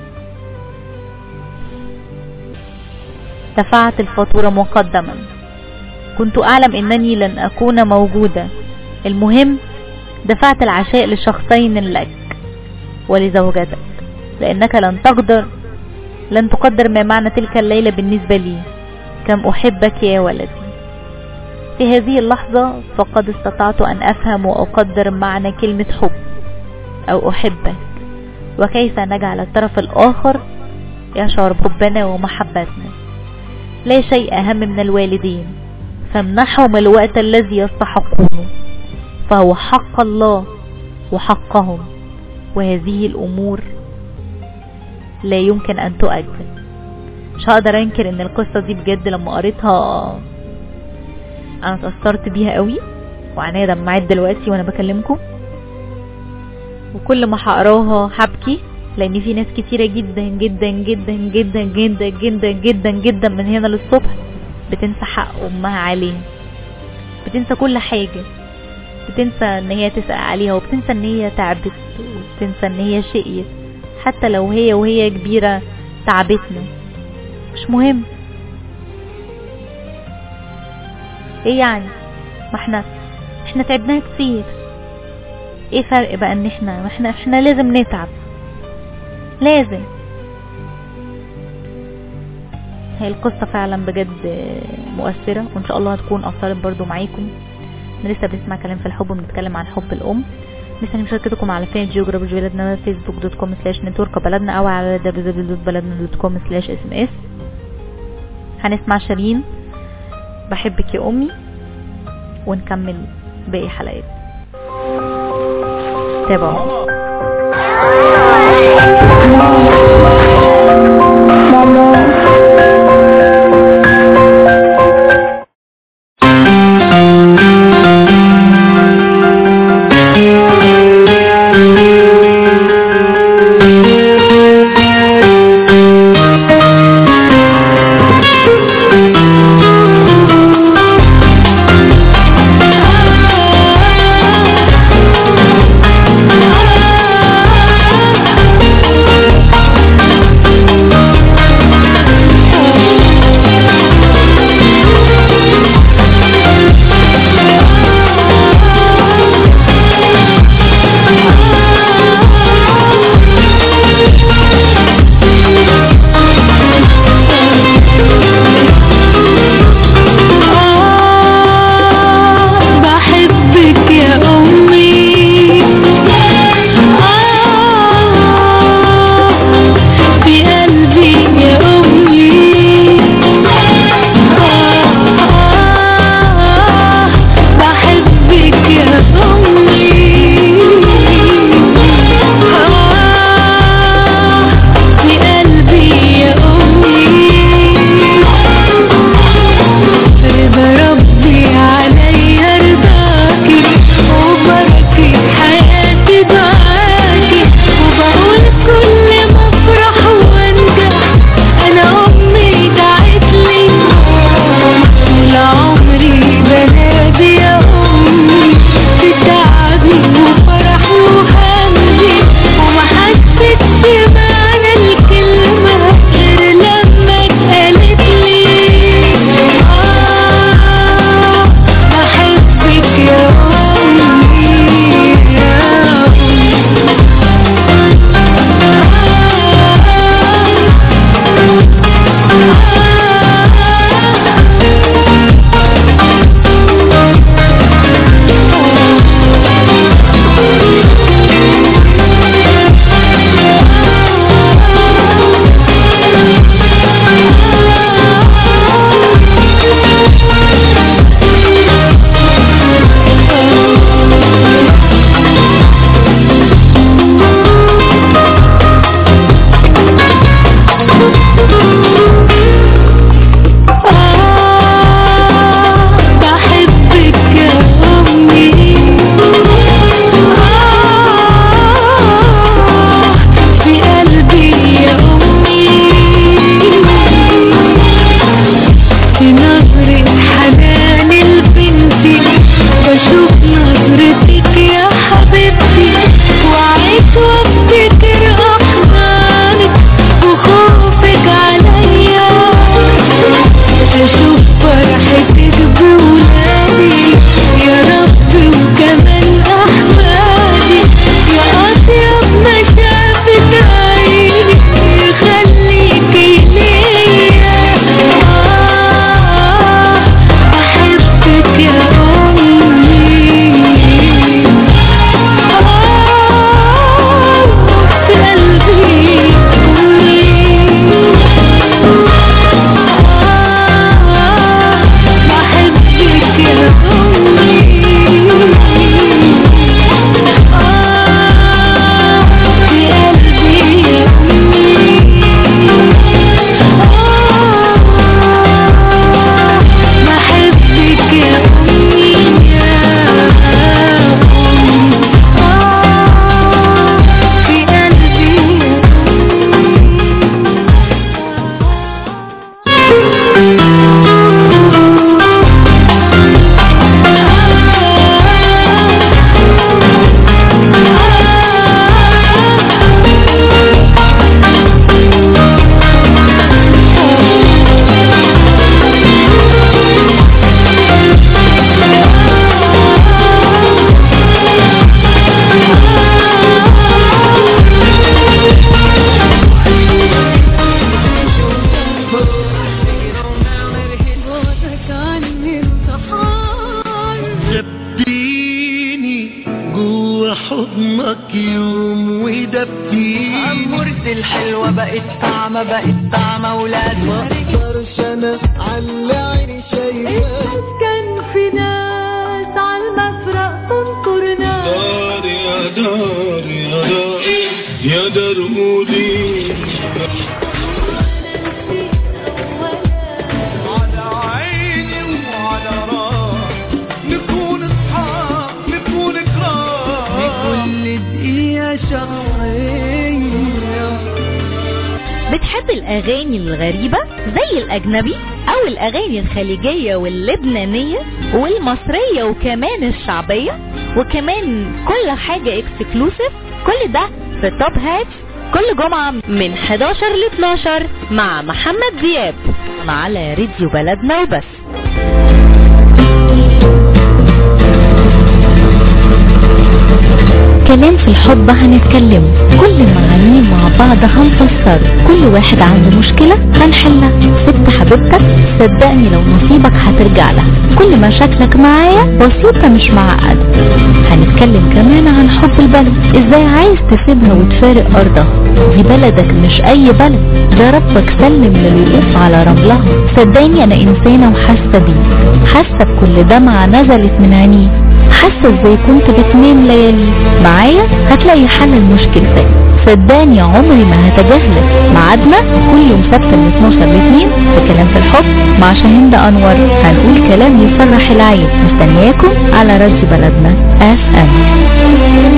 دفعت الفاتورة مقدما كنت أعلم أنني لن أكون موجودة المهم دفعت العشاء لشخصين لك ولزوجتك لأنك لن تقدر لن تقدر ما معنى تلك الليلة بالنسبة لي كم أحبك يا ولدي في هذه اللحظة فقد استطعت أن أفهم وأقدر معنى كلمة حب أو أحبك وكيف نجعل الطرف الآخر يشعر بحبنا ومحبتنا لا شيء أهم من الوالدين فامنحهم الوقت الذي يستحقونه فهو حق الله وحقهم وهذه الأمور لا يمكن أن تؤجل مش هقدر أنكر إن القصة دي بجد لما قريتها أنا اتأثرت بيها قوي وعينيا دمعت دلوقتي وأنا بكلمكم وكل ما هقراها هبكي لأن في ناس كتيرة جدا جدا جدا جدا جدا جدا جدا جدا من هنا للصبح بتنسى حق أمها عليه بتنسى كل حاجة بتنسى ان هي تسأل عليها وبتنسى ان هي تعبت وبتنسى ان هي شقيت حتى لو هي وهي كبيرة تعبتنا مش مهم ايه يعني ما احنا احنا تعبناها كتير ايه فرق بقى ان احنا ما احنا احنا لازم نتعب لازم هي القصة فعلا بجد مؤثرة وان شاء الله هتكون اثرت برضو معاكم احنا لسه بنسمع كلام في الحب وبنتكلم عن حب الام لسه مشاركتكم على فين جيوغرافي بلدنا فيسبوك دوت كوم سلاش نتورك بلدنا او على www.بلدنا دوت كوم سلاش اس ام اس هنسمع شيرين بحبك يا امي ونكمل باقي حلقات تابعوا Ah حضنك يوم ودبتي عمورتي الحلوة بقت طعمة بقت طعمة ولاد مقدرش انا على عيني شايفاك كان في ناس على المفرق تنكر ناس دار يا دار يا دار يا دار مودي على عيني وعلى راسي نكون اصحاب نكون كرام كل دقيقة شخصية بتحب الأغاني الغريبة زي الأجنبي أو الأغاني الخليجية واللبنانية والمصرية وكمان الشعبية وكمان كل حاجة اكسكلوسيف كل ده في توب هات كل جمعة من 11 ل 12 مع محمد دياب على راديو بلدنا وبس كلام في الحب هنتكلم كل معانيه مع بعض هنفسر كل واحد عنده مشكلة هنحلها ست حبيبتك صدقني لو نصيبك هترجع لها كل مشاكلك معايا بسيطة مش معقدة هنتكلم كمان عن حب البلد ازاي عايز تسيبها وتفارق ارضها دي بلدك مش اي بلد ده ربك سلم للوقوف على رملها صدقني انا انسانة وحاسة بيه حاسة بكل دمعة نزلت من عينيه حاسه ازاي كنت بتنام ليالي معايا هتلاقي حل لمشكلتك صدقني عمري ما هتجاهلك ميعادنا كل يوم سبت من 12 ل 2 في كلام في الحب مع شاهين انور هنقول كلام يفرح العين مستنياكم على راديو بلدنا اف ام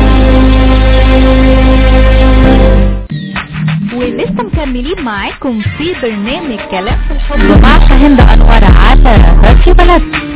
ولسه مكملين معاكم في برنامج كلام في الحب مع شاهين انور على راديو بلدنا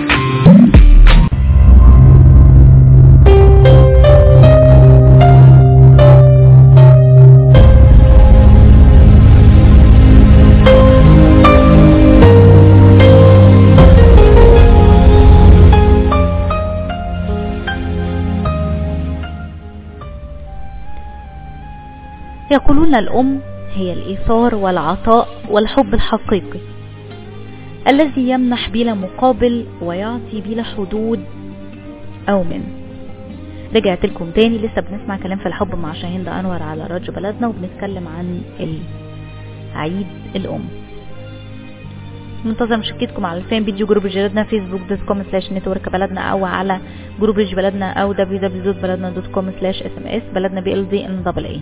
يقولون الأم هي الإيثار والعطاء والحب الحقيقي الذي يمنح بلا مقابل ويعطي بلا حدود أو من رجعت لكم تاني لسه بنسمع كلام في الحب مع شاهين أنور على راديو بلدنا وبنتكلم عن عيد الأم منتظر مشاركتكم على الفان فيديو جروب جبلدنا فيسبوك دوت كوم سلاش نتورك بلدنا او على جروب بلدنا او www.بلدنا.com سلاش اس ام اس بلدنا بي ال دي ان دبل اي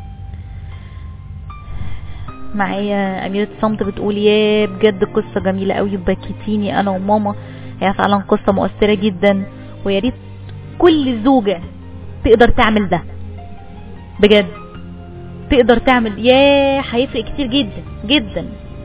معايا أميرة صمت بتقول يا بجد قصة جميلة قوي بكيتيني أنا وماما هي فعلا قصة مؤثرة جدا ويا ريت كل زوجة تقدر تعمل ده بجد تقدر تعمل يا هيفرق كتير جدا جدا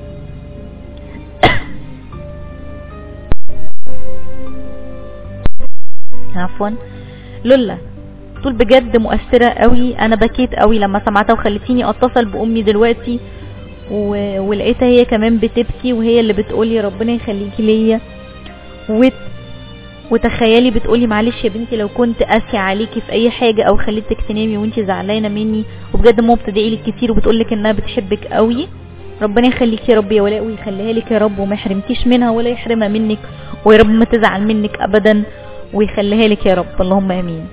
عفوا لولا تقول بجد مؤثرة قوي انا بكيت قوي لما سمعتها وخلتيني اتصل بامي دلوقتي و... ولقيتها هي كمان بتبكي وهي اللي بتقولي ربنا يخليكي ليا وت... وتخيلي بتقولي معلش يا بنتي لو كنت قاسية عليكي في اي حاجة او خليتك تنامي وانتي زعلانة مني وبجد ماما بتدعي لك كتير وبتقولك انها بتحبك قوي ربنا يخليكي يا رب يا ولاء ويخليها لك يا رب وما يحرمكيش منها ولا يحرمها منك ويا رب ما تزعل منك ابدا ويخليها لك يا رب اللهم امين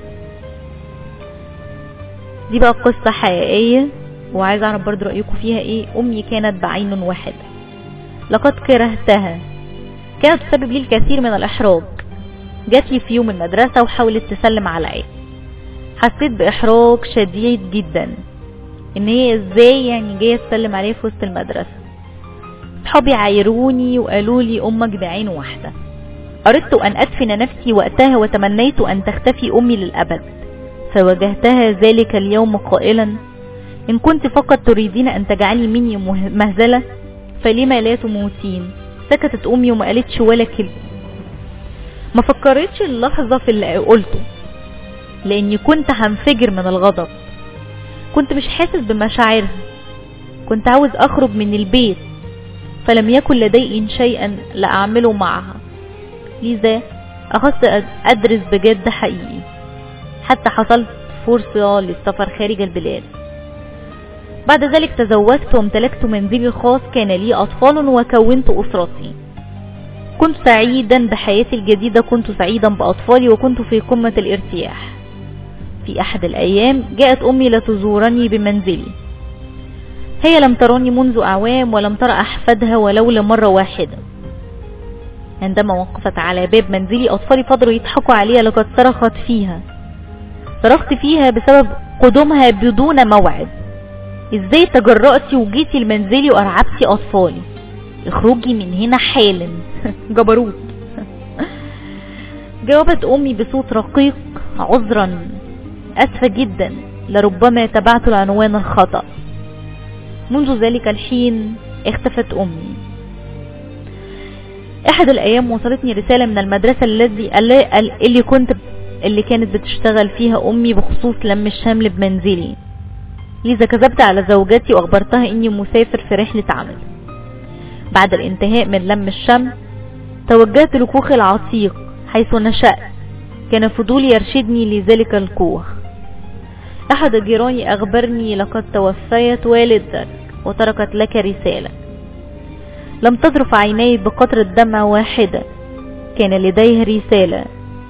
دي بقى قصة حقيقية وعايز اعرف برضو رأيكم فيها ايه امي كانت بعين واحدة لقد كرهتها كانت تسبب لي الكثير من الاحراج جات لي في يوم المدرسة وحاولت تسلم عليا حسيت باحراج شديد جدا ان هي ازاي يعني جاية تسلم عليا في وسط المدرسة صحابي عايروني وقالوا لي امك بعين واحدة اردت ان ادفن نفسي وقتها وتمنيت ان تختفي امي للابد فواجهتها ذلك اليوم قائلا إن كنت فقط تريدين أن تجعلي مني مهزلة فلما لا تموتين سكتت أمي وما قالتش ولا كلمة ما فكرتش اللحظة في اللي قلته لأني كنت هنفجر من الغضب كنت مش حاسس بمشاعرها كنت عاوز أخرج من البيت فلم يكن لدي شيئا لأعمله معها لذا أخذت أدرس بجد حقيقي حتى حصلت فرصة للسفر خارج البلاد بعد ذلك تزوجت وامتلكت منزلي الخاص كان لي أطفال وكونت أسرتي كنت سعيدا بحياتي الجديدة كنت سعيدا بأطفالي وكنت في قمة الارتياح في أحد الأيام جاءت أمي لتزورني بمنزلي هي لم تراني منذ أعوام ولم ترى أحفادها ولو لمرة واحدة عندما وقفت على باب منزلي أطفالي فضلوا يضحكوا عليها لقد صرخت فيها صرخت فيها بسبب قدومها بدون موعد ازاي تجرأتي وجيتي لمنزلي وأرعبتي أطفالي اخرجي من هنا حالا جبروت جاوبت أمي بصوت رقيق عذرا أسفة جدا لربما تبعت العنوان الخطأ منذ ذلك الحين اختفت أمي أحد الأيام وصلتني رسالة من المدرسة الذي اللي كنت اللي كانت بتشتغل فيها أمي بخصوص لم الشمل بمنزلي لذا كذبت على زوجتي وأخبرتها إني مسافر في رحلة عمل بعد الانتهاء من لم الشمل توجهت لكوخ العتيق حيث نشأت كان فضولي يرشدني لذلك الكوخ أحد جيراني أخبرني لقد توفيت والدتك وتركت لك رسالة لم تذرف عيني بقطرة دمع واحدة كان لديه رسالة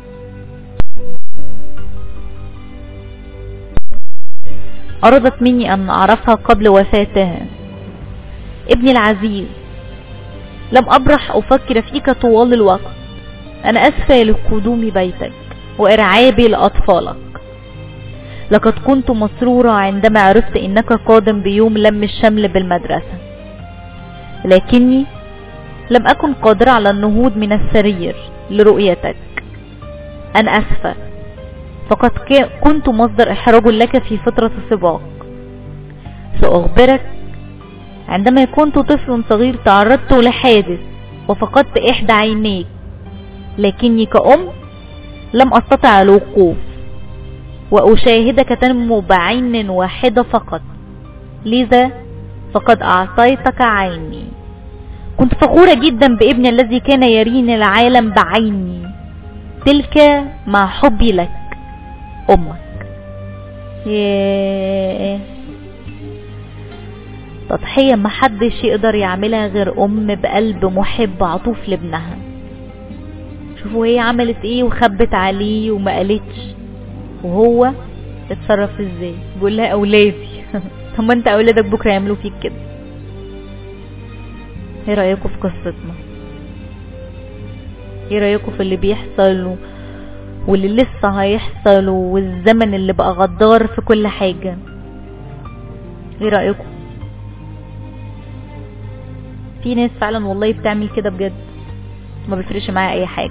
أرادت مني أن أعرفها قبل وفاتها ابني العزيز لم أبرح أفكر فيك طوال الوقت أنا أسفة لقدوم بيتك وإرعابي لأطفالك لقد كنت مسرورة عندما عرفت إنك قادم بيوم لم الشمل بالمدرسة لكني لم أكن قادرة على النهوض من السرير لرؤيتك أنا أسفة فقد كنت مصدر إحراج لك في فترة السباق سأخبرك عندما كنت طفل صغير تعرضت لحادث وفقدت إحدى عينيك لكني كأم لم أستطع الوقوف وأشاهدك تنمو بعين واحدة فقط لذا فقد أعطيتك عيني كنت فخورة جدا بابني الذي كان يريني العالم بعيني تلك مع حبي لك أمك ياه تضحية محدش يقدر يعملها غير أم بقلب محب عطوف لابنها شوفوا هي عملت ايه وخبت عليه وما قالتش وهو اتصرف ازاي بيقول لها اولادي طب ما انت اولادك بكره يعملوا فيك كده ايه رايكم في قصتنا ايه رايكم في اللي بيحصل و... واللي لسه هيحصل والزمن اللي بقى غدار في كل حاجة ايه رأيكم في ناس فعلا والله بتعمل كده بجد ما بيفرقش معايا اي حاجة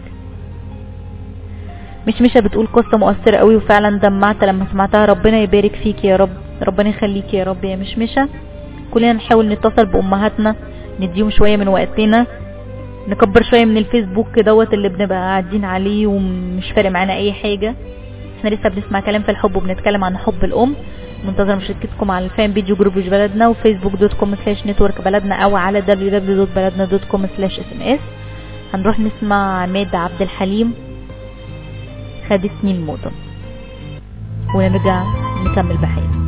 مش مشة بتقول قصة مؤثرة قوي وفعلا دمعت لما سمعتها ربنا يبارك فيك يا رب ربنا يخليك يا رب يا مش مشة كلنا نحاول نتصل بأمهاتنا نديهم شوية من وقتنا نكبر شوية من الفيسبوك دوت اللي بنبقى قاعدين عليه ومش فارق معانا اي حاجة احنا لسه بنسمع كلام في الحب وبنتكلم عن حب الام منتظر مشاركتكم على الفان بيج وجروب بلدنا وفيسبوك دوت كوم سلاش نتورك بلدنا او على www.بلدنا.com سلاش اس ام اس هنروح نسمع عماد عبد الحليم خدتني المدن ونرجع نكمل بحياتنا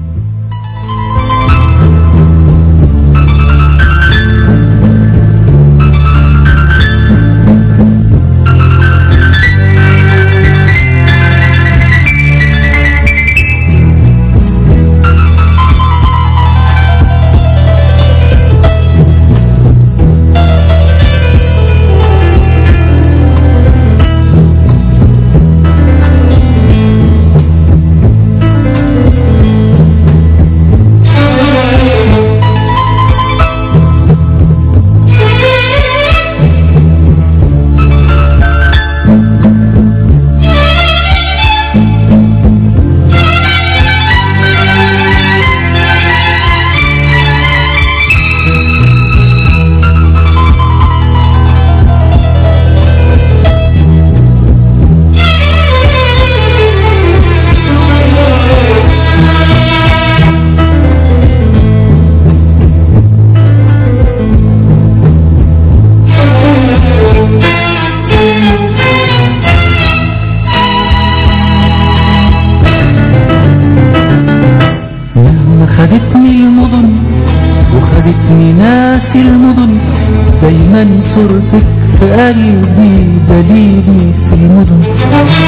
مهما خدتني المدن وخدتني ناس المدن دايما صورتك في قلبي دليلي في المدن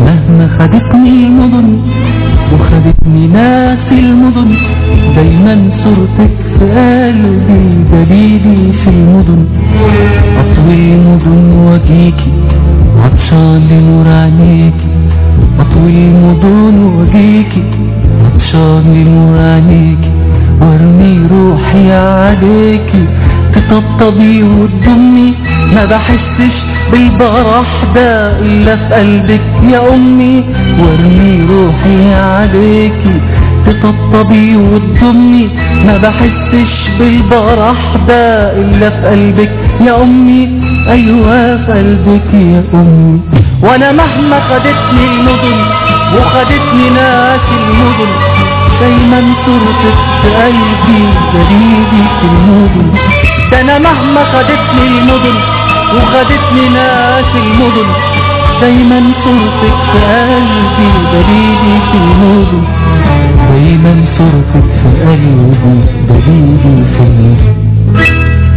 مهما خدتني المدن وخدتني ناس المدن دايما صورتك في قلبي دليلي في المدن أطوي المدن واجيكي عطشان لنور عينيكي أطوي المدن واجيكي عطشان لنور عينيكي وارمي روحي عليكي تطبطبي وتضمي ما بحسش بالبرح ده الا في قلبك يا امي وارمي روحي عليكي تطبطبي وتضمي ما بحسش بالبرح ده الا في قلبك يا امي ايوه في قلبك يا امي وانا مهما خدتني المدن وخدتني ناس المدن دايما صورتك في قلبي دليلي في المدن ده انا مهما خدتني المدن وخدتني ناس المدن دايما صورتك في قلبي دليلي في المدن دايما صورتك في قلبي دليلي في المدن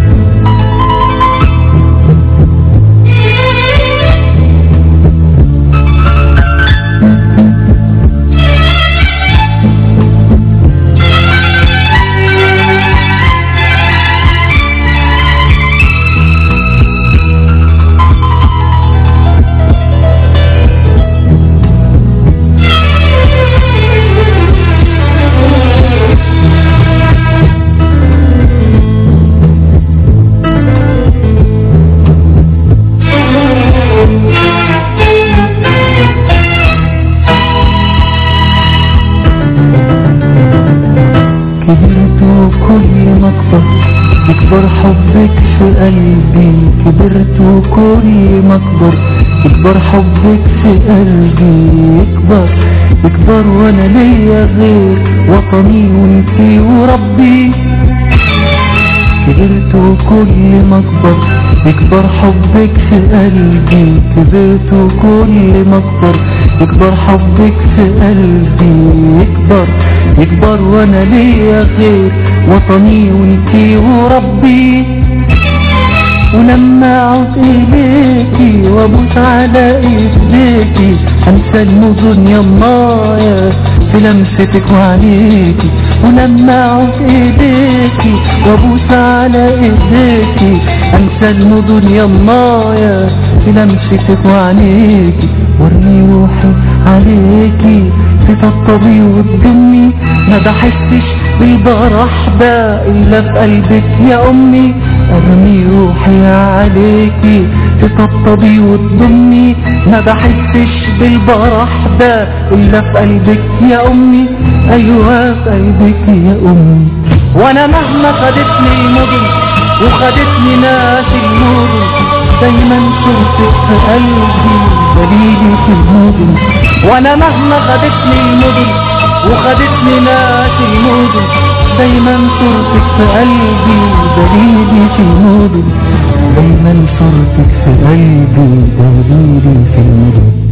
كبرت وكل ما اكبر يكبر حبك في قلبي كبرت وكل ما اكبر يكبر حبك في قلبي يكبر يكبر وانا ليا غير وطني وانتي وربي كبرت وكل ما اكبر يكبر حبك في قلبي كبرت وكل ما اكبر يكبر حبك في قلبي يكبر يكبر وانا ليا غير وطني وانتي وربي ولما اعود اليكي وابوس على ايديكي انسى المدن يا مايا في لمستك وعليكي ولما اعود ايديكي وابوس على ايديكي انسى المدن يا مايا في لمستك وعليكي وارمي روحي عليكي تطبطبي وتدمي ما بحسش بالبرح ده الا في قلبك يا امي ارمي روحي عليكي تطبطبي وتضمي ما بحسش بالبرح ده الا في قلبك يا امي ايوه في قلبك يا امي وانا مهما خدتني المدن وخدتني ناس المدن دايما صورتك في قلبي دليلي في المدن وانا مهما خدتني المدن وخدتني ناس المدن دايما صورتك في قلبي دليلي في المدن دايما صورتك في قلبي دليلي في المدن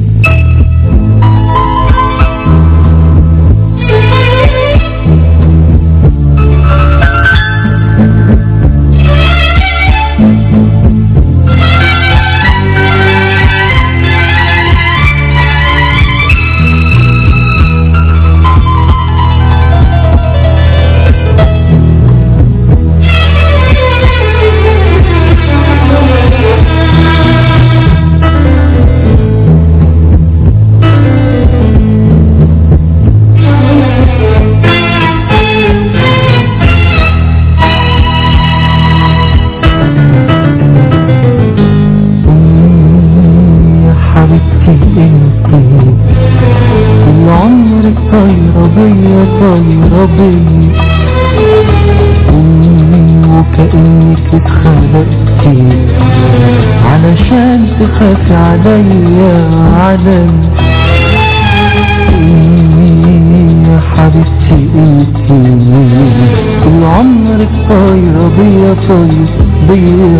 يا حبيبتي انتي كل عمرك طايرة بيا طايرة بيا أمي وكأنك اتخلقتي علشان تخافي عليا علي أمي يا حبيبتي انتي كل عمرك طايرة بيا طايرة بيا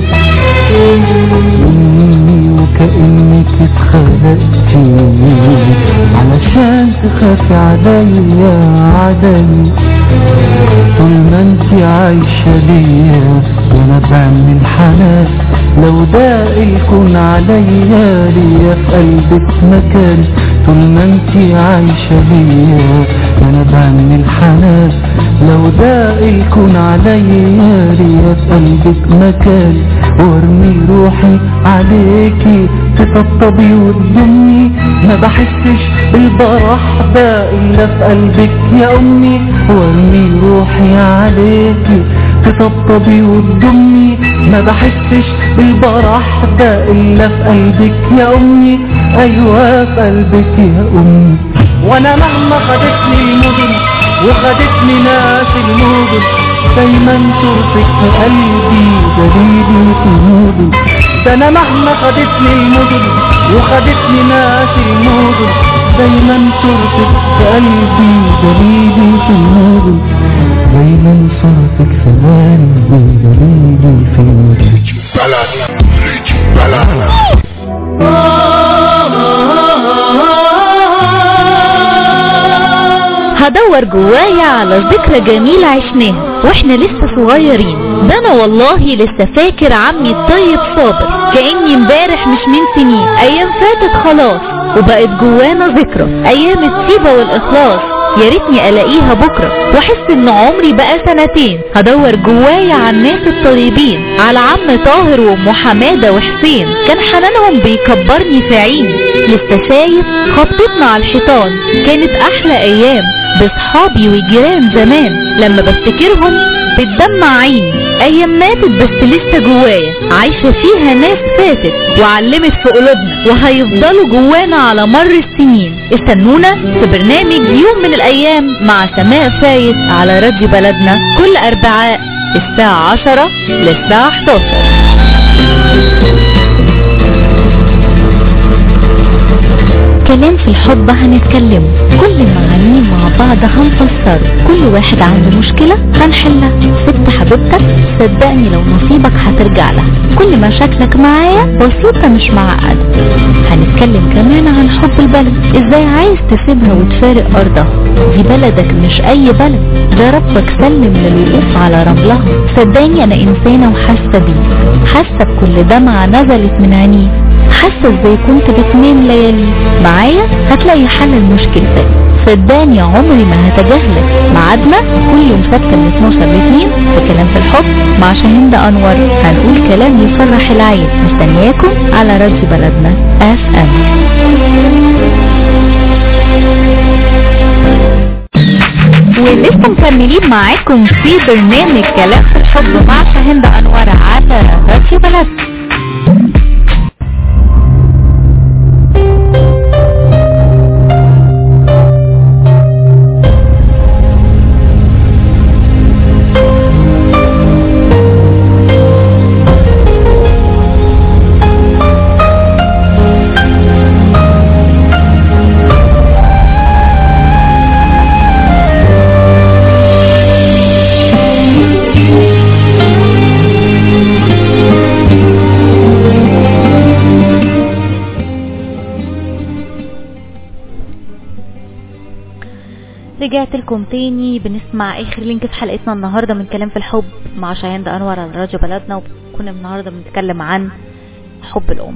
أمي وكأنك اتخلقتي علشان تخافي عليا علي طول ما انت عايشة ليا وانا بعمل حنان لو ده الكون عليا ليا في قلبك مكان طول ما انتي عايشة بيا انا بعمل الحنان لو ده الكون عليا ليا في قلبك مكان وارمي روحي عليكي تطبطبي وتضمي ما بحسش بالبرح ده الا في قلبك يا امي وارمي روحي عليكي تطبطبي وتضمي ما بحسش بالبرح ده الا في قلبك يا امي ايوه في قلبك يا امي وانا مهما خدتني المدن وخدتني ناس المدن دايما صورتك في قلبي دليلي في المدن ده انا مهما خدتني المدن وخدتني ناس المدن دايما صورتك في قلبي دليلي في المدن دايما صورتك في قلبي دليلي في المدن هدور جوايا على ذكرى جميلة عشناها واحنا لسه صغيرين ده انا والله لسه فاكر عمي الطيب صابر كأني امبارح مش من سنين ايام فاتت خلاص وبقت جوانا ذكرى ايام الطيبة والاخلاص يا ريتني الاقيها بكره واحس ان عمري بقى سنتين هدور جوايا على الناس الطيبين على عم طاهر وام حماده وحسين كان حنانهم بيكبرني في عيني لسه شايف خبطتنا على الحيطان كانت احلى ايام بصحابي وجيران زمان لما بفتكرهم بتدمع عيني ايام ماتت بس لسه جوايا عايشة فيها ناس فاتت وعلمت في قلوبنا وهيفضلوا جوانا على مر السنين استنونا في برنامج يوم من الايام مع سماء فايت على راديو بلدنا كل اربعاء الساعة 10 للساعة 11 كلام في الحب هنتكلم كل معانيه مع بعض هنفسر كل واحد عنده مشكلة هنحلها ست حبيبتك صدقني لو نصيبك هترجع لها كل مشاكلك معايا بسيطة مش معقدة هنتكلم كمان عن حب البلد ازاي عايز تسيبها وتفارق ارضها دي بلدك مش اي بلد ده ربك سلم للوقوف على رملها صدقني انا انسانة وحاسة بيه حاسة بكل دمعة نزلت من عينيه حاسه ازاي كنت بتنام ليالي معايا هتلاقي حل لمشكلتك صدقني عمري ما هتجاهلك ميعادنا كل يوم سبت من 12 ل 2 في كلام في الحب مع شاهين انور هنقول كلام يفرح العين مستنياكم على راديو بلدنا اف ام ولسه مكملين معاكم في برنامج كلام في الحب مع شاهين انور على راديو بلدنا رجعت لكم تاني بنسمع اخر لينك في حلقتنا النهاردة من كلام في الحب مع شاهين ده انور على راديو بلدنا وكنا النهاردة بنتكلم عن حب الام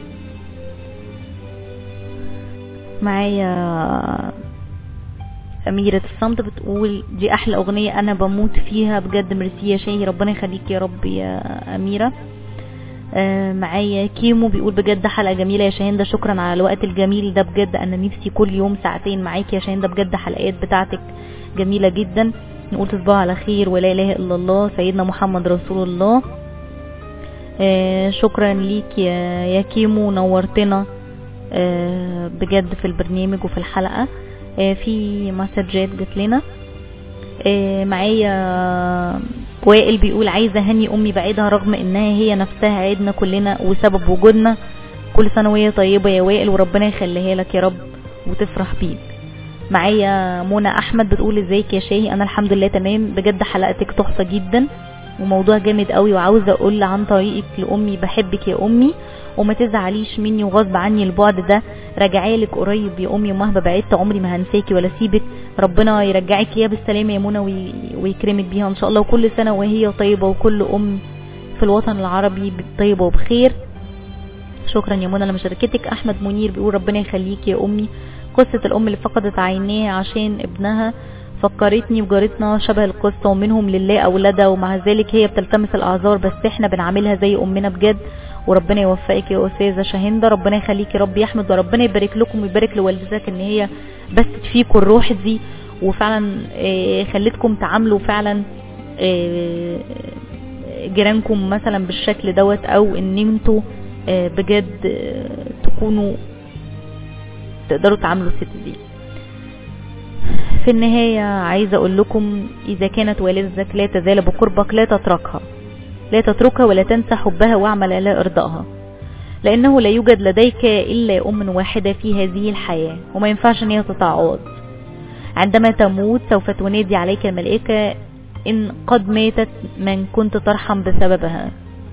معايا أميرة الصمت بتقول دي أحلى أغنية أنا بموت فيها بجد ميرسي يا شاهي ربنا يخليك يا رب يا أميرة آه، معايا كيمو بيقول بجد حلقة جميلة يا شاهين ده شكرا على الوقت الجميل ده بجد انا نفسي كل يوم ساعتين معاك يا شاهين ده بجد حلقات بتاعتك جميلة جدا نقول تصبحوا على خير ولا اله الا الله سيدنا محمد رسول الله آه، شكرا ليك يا, يا كيمو نورتنا آه، بجد في البرنامج وفي الحلقة آه، في مسجات جت لنا آه، معايا وائل بيقول عايزة هني امي بعيدها رغم انها هي نفسها عيدنا كلنا وسبب وجودنا كل سنة وهي طيبة يا وائل وربنا يخليها لك يا رب وتفرح بيك معايا منى احمد بتقول ازيك يا شاهي انا الحمد لله تمام بجد حلقتك تحفة جدا وموضوع جامد قوي وعاوزة اقول عن طريقك لامي بحبك يا امي وما تزعليش مني وغصب عني البعد ده راجعالك قريب يا امي ومهما بعدت عمري ما هنساكي ولا سيبك ربنا يرجعك ليها بالسلامه يا منى وي- ويكرمك بيها ان شاء الله وكل سنه وهي طيبه وكل ام في الوطن العربي بالطيبة وبخير شكرا يا منى لمشاركتك احمد منير بيقول ربنا يخليك يا امي قصة الام اللي فقدت عينيها عشان ابنها فكرتني بجارتنا شبه القصة ومنهم لله أولادها ومع ذلك هي بتلتمس الأعذار بس احنا بنعاملها زي أمنا بجد وربنا يوفقك يا أستاذة شاهندة ربنا يخليك يا رب يا أحمد وربنا يبارك لكم ويبارك لوالدتك إن هي بثت فيكم الروح دي وفعلا آه، خلتكم تعاملوا فعلا آه، جيرانكم مثلا بالشكل دوت او ان انتوا آه، بجد آه، تكونوا تقدروا تعاملوا الست دي في النهاية عايزة اقول لكم اذا كانت والدتك لا تزال بقربك لا تتركها لا تتركها ولا تنسى حبها واعمل على ارضائها لانه لا يوجد لديك الا ام واحدة في هذه الحياة وما ينفعش ان هي تتعوض عندما تموت سوف تنادي عليك الملائكة إن قد ماتت من كنت ترحم بسببها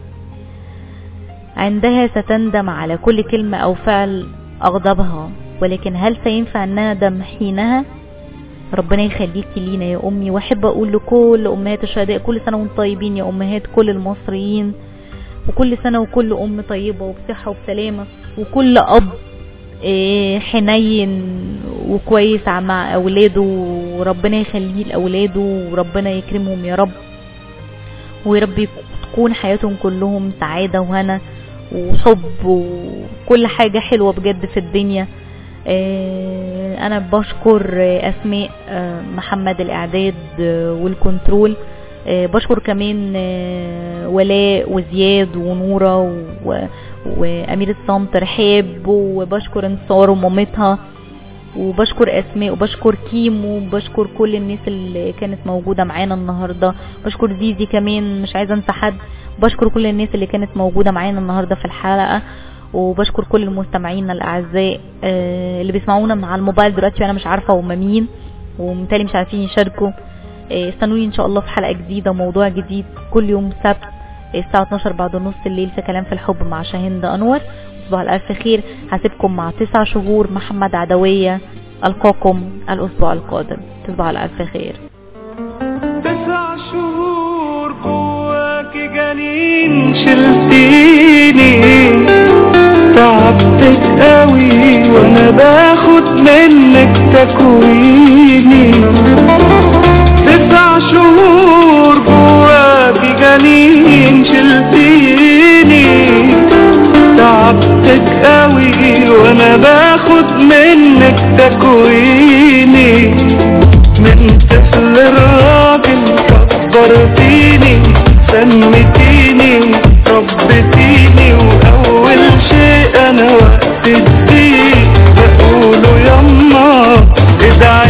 عندها ستندم على كل كلمة أو فعل أغضبها ولكن هل سينفع الندم حينها ربنا يخليكي لينا يا أمي وأحب أقول لكل أمهات الشهداء كل سنة وانتم طيبين يا أمهات كل المصريين وكل سنة وكل أم طيبة وبصحة وبسلامة وكل أب إيه، حنين وكويس مع أولاده وربنا يخليه لأولاده وربنا يكرمهم يا رب ويا رب تكون حياتهم كلهم سعادة وهنا وحب وكل حاجة حلوة بجد في الدنيا آه، انا بشكر آه، اسماء آه، محمد الاعداد آه، والكنترول آه، بشكر كمان آه، ولاء وزياد ونورة و- وامير الصمت رحاب وبشكر انتصار ومامتها وبشكر اسماء وبشكر كيمو وبشكر كل الناس اللي كانت موجودة معانا النهاردة بشكر زيزي كمان مش عايزة انسى حد بشكر كل الناس اللي كانت موجودة معانا النهاردة في الحلقة وبشكر كل المستمعين الاعزاء آه، اللي بيسمعونا مع الموبايل دلوقتي وانا مش عارفة هم مين ومتالي مش عارفين يشاركوا آه، استنوني ان شاء الله في حلقة جديدة وموضوع جديد كل يوم سبت الساعة 12 بعد نص الليل في كلام في الحب مع شاهين انور تصبحوا على الف خير هسيبكم مع تسع شهور محمد عدوية القاكم الاسبوع القادم تصبحوا على الف خير تسع شهور جواك جنين شلتيني تعبتك قوي وانا باخد منك تكويني تسع شهور جواك جنين شلتيني تعبتك قوي وانا باخد منك تكويني من طفل الراجل كبرتيني سمتيني ربتيني واول شيء انا وقت الضيق بقوله يما ادعي